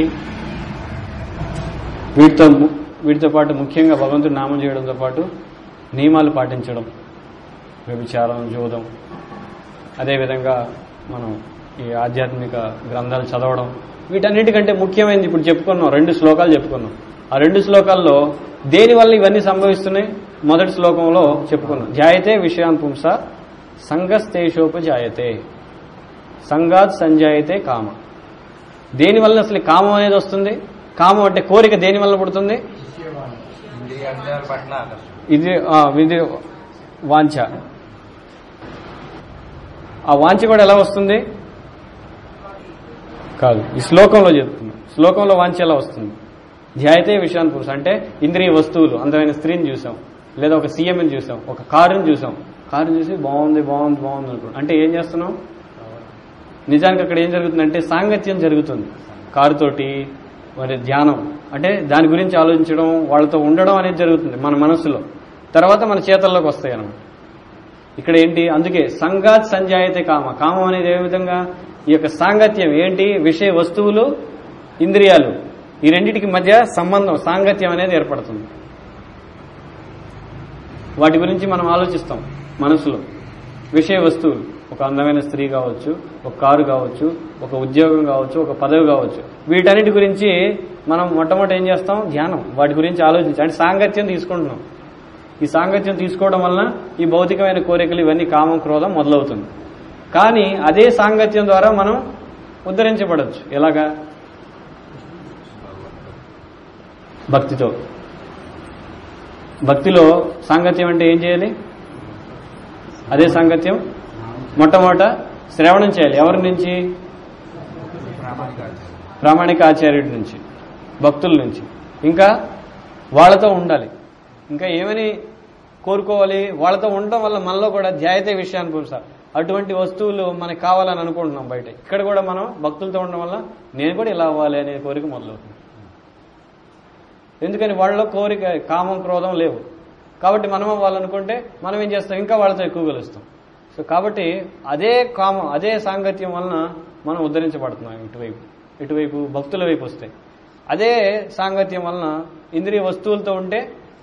వీటితో ము- వీటితో పాటు ముఖ్యంగా భగవంతుడి నామం చేయడంతో పాటు నియమాలు పాటించడం వ్యభిచారం జోదం అదేవిధంగా మనం ఈ ఆధ్యాత్మిక గ్రంథాలు చదవడం వీటన్నిటికంటే ముఖ్యమైనది ఇప్పుడు చెప్పుకున్నాం రెండు శ్లోకాలు చెప్పుకున్నాం ఆ రెండు శ్లోకాల్లో దేని వల్ల ఇవన్నీ సంభవిస్తున్నాయి మొదటి శ్లోకంలో చెప్పుకున్నాం జాయతే విషయాన్ పుంస సంగస్తేషోపజాయతే సంగాత్ సంజాయతే కామ దేని వల్ల అసలు ఈ కామం అనేది వస్తుంది కామం అంటే కోరిక దేని వల్ల పుడుతుంది ఇంద్రియాల పట్ల ఆకర్షణ ఇది ఆ, ఇది వాంఛ ఆ వాంఛ కూడా ఎలా వస్తుంది కాదు ఈ శ్లోకంలో చెప్తున్నా శ్లోకంలో వాంఛ ఎలా వస్తుంది ధ్యాయతే విషయాన్ని పురుష అంటే ఇంద్రియ వస్తువులు అందమైన స్త్రీని చూసాం లేదా ఒక సీఎంని చూసాం ఒక కారుని చూసాం కారుని చూసి బాగుంది బాగుంది బాగుంది అనుకుంటాం అంటే ఏం చేస్తున్నాం నిజానికి అక్కడ ఏం జరుగుతుందంటే సాంగత్యం జరుగుతుంది కారుతోటి మరి ధ్యానం అంటే దాని గురించి ఆలోచించడం వాళ్ళతో ఉండడం అనేది జరుగుతుంది మన మనసులో తర్వాత మన చేతల్లోకి వస్తాయి అన్నమాట ఇక్కడ ఏంటి అందుకే సంగాత్ సంజాయతే కామ కామం అనేది ఏ విధంగా ఈ యొక్క సాంగత్యం ఏంటి విషయ వస్తువులు ఇంద్రియాలు ఈ రెండింటికి మధ్య సంబంధం సాంగత్యం అనేది ఏర్పడుతుంది వాటి గురించి మనం ఆలోచిస్తాం మనసులో విషయ వస్తువులు ఒక అందమైన స్త్రీ కావచ్చు ఒక కారు కావచ్చు ఒక ఉద్యోగం కావచ్చు ఒక పదవి కావచ్చు వీటన్నిటి గురించి మనం మొట్టమొదటి ఏం చేస్తాం ధ్యానం వాటి గురించి ఆలోచించి అంటే సాంగత్యం తీసుకుంటున్నాం ఈ సాంగత్యం తీసుకోవడం వలన ఈ భౌతికమైన కోరికలు ఇవన్నీ కామం క్రోధం మొదలవుతుంది కానీ అదే సాంగత్యం ద్వారా మనం ఉద్ధరించబడచ్చు ఎలాగా భక్తితో భక్తిలో సాంగత్యం అంటే ఏం చేయాలి అదే సాంగత్యం మొట్టమొదట శ్రవణం చేయాలి ఎవరి నుంచి ప్రామాణికాచార్య ప్రామాణిక ఆచార్యుడి నుంచి భక్తుల నుంచి ఇంకా వాళ్ళతో ఉండాలి ఇంకా ఏమని కోరుకోవాలి వాళ్ళతో ఉండటం వల్ల మనలో కూడా ధ్యాయతే విషయాన్ని పురుష అటువంటి వస్తువులు మనకు కావాలని అనుకుంటున్నాం బయట ఇక్కడ కూడా మనం భక్తులతో ఉండడం వల్ల నేను కూడా ఇలా అవ్వాలి అనే కోరిక మొదలవుతుంది ఎందుకని వాళ్ళలో కోరిక కామం క్రోధం లేవు కాబట్టి మనం అవ్వాలనుకుంటే మనం ఏం చేస్తాం ఇంకా వాళ్ళతో ఎక్కువ కలుస్తాం సో కాబట్టి అదే కామం అదే సాంగత్యం వలన మనం ఉద్ధరించబడుతున్నాం ఇటువైపు ఇటువైపు భక్తుల వైపు వస్తే అదే సాంగత్యం వలన ఇంద్రియ వస్తువులతో ఉంటే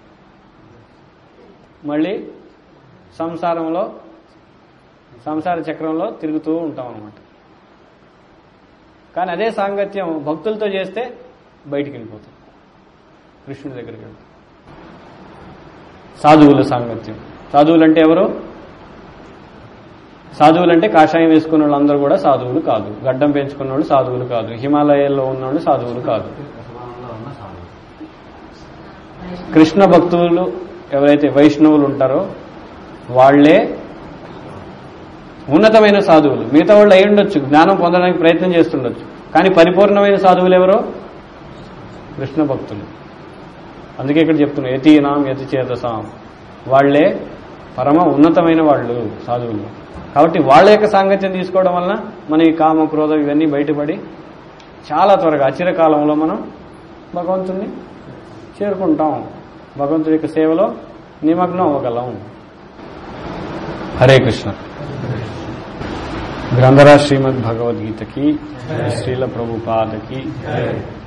మళ్ళీ సంసారంలో సంసార చక్రంలో తిరుగుతూ ఉంటాం అన్నమాట కానీ అదే సాంగత్యం భక్తులతో చేస్తే బయటికి వెళ్ళిపోతాం కృష్ణుడి దగ్గరికి వెళ్తాం సాధువుల సాంగత్యం సాధువులు అంటే ఎవరు సాధువులు అంటే కాషాయం వేసుకున్న వాళ్ళందరూ కూడా సాధువులు కాదు గడ్డం పెంచుకున్న వాళ్ళు సాధువులు కాదు హిమాలయాల్లో ఉన్న వాళ్ళు సాధువులు కాదు కృష్ణ భక్తులు ఎవరైతే వైష్ణవులు ఉంటారో వాళ్లే ఉన్నతమైన సాధువులు మిగతా వాళ్ళు అయి ఉండొచ్చు జ్ఞానం పొందడానికి ప్రయత్నం చేస్తుండొచ్చు కానీ పరిపూర్ణమైన సాధువులు ఎవరో కృష్ణ భక్తులు అందుకే ఇక్కడ చెప్తున్నా యతీనాం యతి చేతసాం వాళ్లే పరమ ఉన్నతమైన వాళ్ళు సాధువులు కాబట్టి వాళ్ళ యొక్క సాంగత్యం తీసుకోవడం వలన మన ఈ కామ క్రోధం ఇవన్నీ బయటపడి చాలా త్వరగా అచిరకాలంలో మనం భగవంతుణ్ణి చేరుకుంటాం భగవంతుడి యొక్క సేవలో నిమగ్నం అవ్వగలం హరే కృష్ణ గ్రంథరా శ్రీమద్ భగవద్గీతకి శ్రీల ప్రభుపాదకి